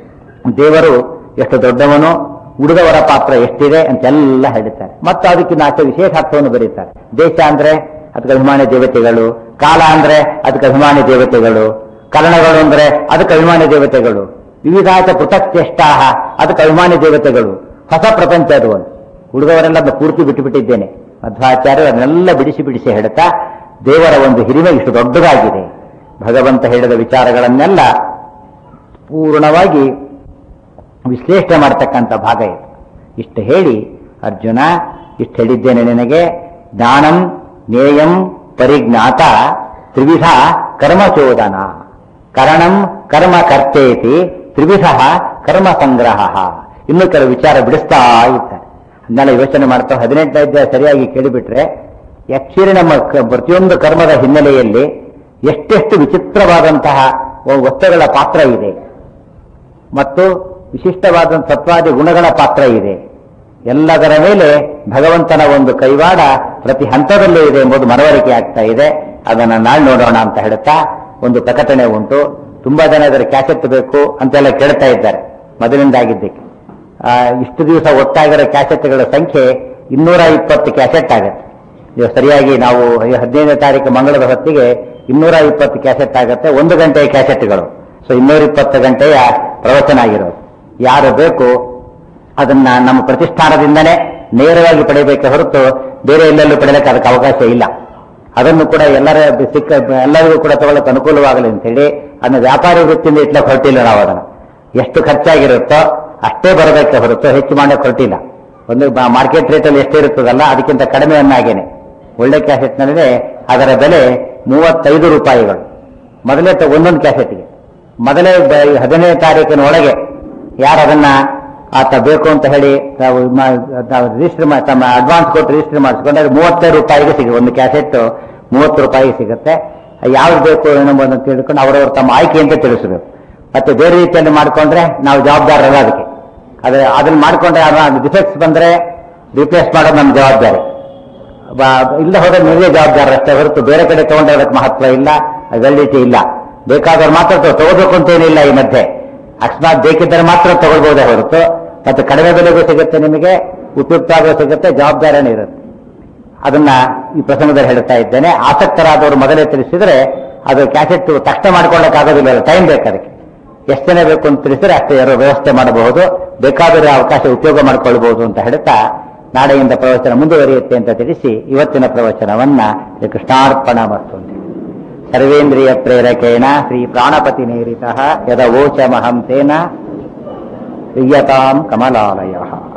ದೇವರು ಎಷ್ಟು ದೊಡ್ಡವನು ಉಳಿದವರ ಪಾತ್ರ ಎಷ್ಟಿದೆ ಅಂತೆಲ್ಲ ಹೇಳ್ತಾರೆ ಮತ್ತು ಅದಕ್ಕಿಂತ ಆಚೆ ವಿಶೇಷ ಅರ್ಥವನ್ನು ಬರೀತಾರೆ ದೇಶ ಅಂದ್ರೆ ಅದಕ್ಕೆ ಅಭಿಮಾನಿ ದೇವತೆಗಳು ಕಾಲ ಅಂದ್ರೆ ಅದಕ್ಕೆ ಅಭಿಮಾನಿ ದೇವತೆಗಳು ಕರಣಗಳು ಅಂದ್ರೆ ಅದಕ್ಕೆ ಅಭಿಮಾನಿ ದೇವತೆಗಳು ವಿವಿಧಾಚ ಪೃಥಕ್ ಚೇಷ್ಟಾಹ ಅದಕ್ಕೆ ಅಭಿಮಾನಿ ದೇವತೆಗಳು ಹೊಸ ಪ್ರಪಂಚ ಅದು ಒಂದು ಉಳಿದವರೆಲ್ಲ ಅದನ್ನ ಪೂರ್ತಿ ಬಿಟ್ಟು ಬಿಟ್ಟಿದ್ದೇನೆ ಮಧ್ವಾಚಾರ್ಯ ಅದನ್ನೆಲ್ಲ ಬಿಡಿಸಿ ಬಿಡಿಸಿ ಹೇಳ್ತಾ ದೇವರ ಒಂದು ಹಿರಿಮೆ ಇಷ್ಟು ದೊಡ್ಡದಾಗಿದೆ ಭಗವಂತ ಹೇಳಿದ ವಿಚಾರಗಳನ್ನೆಲ್ಲ ಪೂರ್ಣವಾಗಿ ವಿಶ್ಲೇಷಣೆ ಮಾಡತಕ್ಕಂಥ ಭಾಗ ಇದು ಇಷ್ಟು ಹೇಳಿ ಅರ್ಜುನ ಇಷ್ಟು ಹೇಳಿದ್ದೇನೆ ನಿನಗೆ ಜ್ಞಾನಂ ನೇಯಂ ಪರಿಜ್ಞಾತ ತ್ರಿವಿಧ ಕರ್ಮಚೋದನ ಕರಣಂ ಕರ್ಮ ಕರ್ತೇತಿ ತ್ರಿವಿಧ ಕರ್ಮ ಸಂಗ್ರಹ ಇನ್ನು ಕೆಲವು ವಿಚಾರ ಬಿಡಿಸ್ತಾ ಇದ್ದಾರೆ ಅದನ್ನೆಲ್ಲ ಯೋಚನೆ ಮಾಡ್ತಾ ಹದಿನೆಂಟನೇ ಅಧ್ಯಾಯ ಸರಿಯಾಗಿ ಕೇಳಿಬಿಟ್ರೆ ಆಕ್ಚುಲಿ ನಮ್ಮ ಕ- ಪ್ರತಿಯೊಂದು ಕರ್ಮದ ಹಿನ್ನೆಲೆಯಲ್ಲಿ ಎಷ್ಟೆಷ್ಟು ವಿಚಿತ್ರವಾದಂತಹ ವಸ್ತುಗಳ ಪಾತ್ರ ಇದೆ ಮತ್ತು ವಿಶಿಷ್ಟವಾದ ಸತ್ವಾದಿ ಗುಣಗಳ ಪಾತ್ರ ಇದೆ ಎಲ್ಲದರ ಮೇಲೆ ಭಗವಂತನ ಒಂದು ಕೈವಾಡ ಪ್ರತಿ ಹಂತದಲ್ಲೂ ಇದೆ ಎಂಬುದು ಮನವರಿಕೆ ಆಗ್ತಾ ಇದೆ ಅದನ್ನ ನಾಳೆ ನೋಡೋಣ ಅಂತ ಹೇಳ್ತಾ ಒಂದು ಪ್ರಕಟಣೆ ಉಂಟು ತುಂಬಾ ಜನ ಇದರ ಕ್ಯಾಸೆಟ್ ಬೇಕು ಅಂತೆಲ್ಲ ಕೇಳ್ತಾ ಇದ್ದಾರೆ ಮೊದಲಿಂದಾಗಿದ್ದಕ್ಕೆ ಆ, ಇಷ್ಟು ದಿವಸ ಒಟ್ಟಾಗಿರೋ ಕ್ಯಾಸೆಟ್ಗಳ ಸಂಖ್ಯೆ ಇನ್ನೂರ ಇಪ್ಪತ್ತು ಕ್ಯಾಸೆಟ್ ಆಗುತ್ತೆ ನೀವು ಸರಿಯಾಗಿ ನಾವು ಈ ಹದಿನೈದನೇ ತಾರೀಕು ಮಂಗಳದ ಹೊತ್ತಿಗೆ ಇನ್ನೂರ ಇಪ್ಪತ್ತು ಕ್ಯಾಸೆಟ್ ಆಗುತ್ತೆ ಒಂದು ಗಂಟೆಯ ಕ್ಯಾಸೆಟ್ಗಳು ಸೊ ಇನ್ನೂರ ಇಪ್ಪತ್ತು ಗಂಟೆಯ ಪ್ರವಚನ ಆಗಿರೋದು ಯಾರು ಬೇಕು ಅದನ್ನ ನಮ್ಮ ಪ್ರತಿಷ್ಠಾನದಿಂದನೇ ನೇರವಾಗಿ ಪಡೆಯಬೇಕೆ ಹೊರತು ಬೇರೆ ಎಲ್ಲೆಲ್ಲೂ ಪಡೆಯಲಿಕ್ಕೆ ಅದಕ್ಕೆ ಅವಕಾಶ ಇಲ್ಲ ಅದನ್ನು ಕೂಡ ಎಲ್ಲರ ಸಿಕ್ಕ ಎಲ್ಲರಿಗೂ ಕೂಡ ತಗೊಳ್ಳಕ್ಕೆ ಅನುಕೂಲವಾಗಲಿ ಅಂತ ಹೇಳಿ ಅದನ್ನ ವ್ಯಾಪಾರಿ ವೃತ್ತಿಯಿಂದ ಇಟ್ಲಕ್ಕೆ ಹೊರಟಿಲ್ಲ ನಾವು ಅದನ್ನು ಎಷ್ಟು ಖರ್ಚಾಗಿರುತ್ತೋ ಅಷ್ಟೇ ಬರಬೇಕೆ ಹೊರತು ಹೆಚ್ಚು ಮಾಡಕ್ಕೆ ಹೊರಟಿಲ್ಲ ಒಂದು ಮಾರ್ಕೆಟ್ ರೇಟಲ್ಲಿ ಎಷ್ಟಿರುತ್ತದಲ್ಲ ಅದಕ್ಕಿಂತ ಕಡಿಮೆಯನ್ನಾಗೇನೆ ಒಳ್ಳೆ ಕ್ಯಾಸೆಟ್ನಲ್ಲಿದೆ ಅದರ ಬೆಲೆ ಮೂವತ್ತೈದು ರೂಪಾಯಿಗಳು ಮೊದಲೇ ತ- ಒಂದೊಂದು ಕ್ಯಾಸೆಟ್ಗೆ ಮೊದಲೇ ಬ- ಹದಿನೈದು ತಾರೀಕಿನ ಒಳಗೆ ಯಾರು ಅದನ್ನ ಆತ ಬೇಕು ಅಂತ ಹೇಳಿ ತಾವು ರಿಜಿಸ್ಟರ್ ತಮ್ಮ ಅಡ್ವಾನ್ಸ್ ಕೊಟ್ಟು ರಿಜಿಸ್ಟರ್ ಮಾಡಿಸ್ಕೊಂಡ್ರೆ ಮೂವತ್ತೈದು ರೂಪಾಯಿಗೆ ಸಿಗುತ್ತೆ ಒಂದು ಕ್ಯಾಸೆಟ್ ಮೂವತ್ತು ರೂಪಾಯಿಗೆ ಸಿಗುತ್ತೆ ಯಾವ್ದು ಬೇಕು ಎಂಬುದನ್ನು ತಿಳ್ಕೊಂಡು ಅವರವರು ತಮ್ಮ ಆಯ್ಕೆಯಂತೆ ತಿಳಿಸಬೇಕು ಮತ್ತೆ ಬೇರೆ ರೀತಿಯಲ್ಲಿ ಮಾಡ್ಕೊಂಡ್ರೆ ನಾವು ಜವಾಬ್ದಾರರಲ್ಲ ಅದಕ್ಕೆ ಅದ್ರ ಅದನ್ನ ಮಾಡ್ಕೊಂಡ್ರೆ ಡಿಫೆಕ್ಟ್ಸ್ ಬಂದ್ರೆ ರಿಪ್ಲೇಸ್ ಮಾಡೋದು ನಮ್ಮ ಜವಾಬ್ದಾರಿ ಬ- ಇಲ್ಲ ಹೋದ್ರೆ ನೀವೇ ಜವಾಬ್ದಾರರಷ್ಟೇ ಹೊರತು ಬೇರೆ ಕಡೆ ತಗೊಂಡ್ರೆ ಅದಕ್ಕೆ ಮಹತ್ವ ಇಲ್ಲ ವ್ಯಾಲಿಡಿಟಿ ಇಲ್ಲ ಬೇಕಾದವ್ರು ಮಾತ್ರ ತಗೋ- ತಗೋಬೇಕು ಅಂತೇನಿಲ್ಲ ಈ ಮಧ್ಯೆ ಅಕಸ್ಮಾತ್ ಬೇಕಿದ್ದರೆ ಮಾತ್ರ ತಗೊಳ್ಬಹುದೇ ಹೊರತು ಮತ್ತೆ ಕಡಿಮೆ ಬೆಲೆಗೂ ಸಿಗುತ್ತೆ ನಿಮಗೆ ಉಪಯುಕ್ತ ಆಗೋ ಸಿಗುತ್ತೆ ಜವಾಬ್ದಾರಿನೂ ಇರುತ್ತೆ ಅದನ್ನ ಈ ಪ್ರಸಂಗದಲ್ಲಿ ಹೇಳ್ತಾ ಇದ್ದೇನೆ ಆಸಕ್ತರಾದವರು ಮೊದಲೇ ತಿಳಿಸಿದ್ರೆ ಅದು ಕ್ಯಾಸೆಟ್ ತಕ್ಷಣ ಮಾಡ್ಕೊಳ್ಳೋಕ್ಕಾಗೋದಿಲ್ಲ ಟೈಮ್ ಬೇಕು ಅದಕ್ಕೆ ಎಷ್ಟು ಜನ ಬೇಕು ಅಂತ ತಿಳಿಸಿದ್ರೆ ಅಷ್ಟೇ ಯಾರೋ ವ್ಯವಸ್ಥೆ ಮಾಡಬಹುದು ಬೇಕಾದರೆ ಅವಕಾಶ ಉಪಯೋಗ ಮಾಡಿಕೊಳ್ಬಹುದು ಅಂತ ಹೇಳ್ತಾ ನಾಳೆಯಿಂದ ಪ್ರವಚನ ಮುಂದುವರಿಯುತ್ತೆ ಅಂತ ತಿಳಿಸಿ ಇವತ್ತಿನ ಪ್ರವಚನವನ್ನ ಶ್ರೀ ಕೃಷ್ಣಾರ್ಪಣ ಮತ್ತು ಸರ್ವೇಂದ್ರಿಯ ಪ್ರೇರಕೇಣ ಶ್ರೀ ಪ್ರಾಣಪತಿ ನೇರಿತ ಯದ ವೋಚಮಹಂ ತೇನ ಪ್ರಿಯತಾಂ ಕಮಲಾಲಯ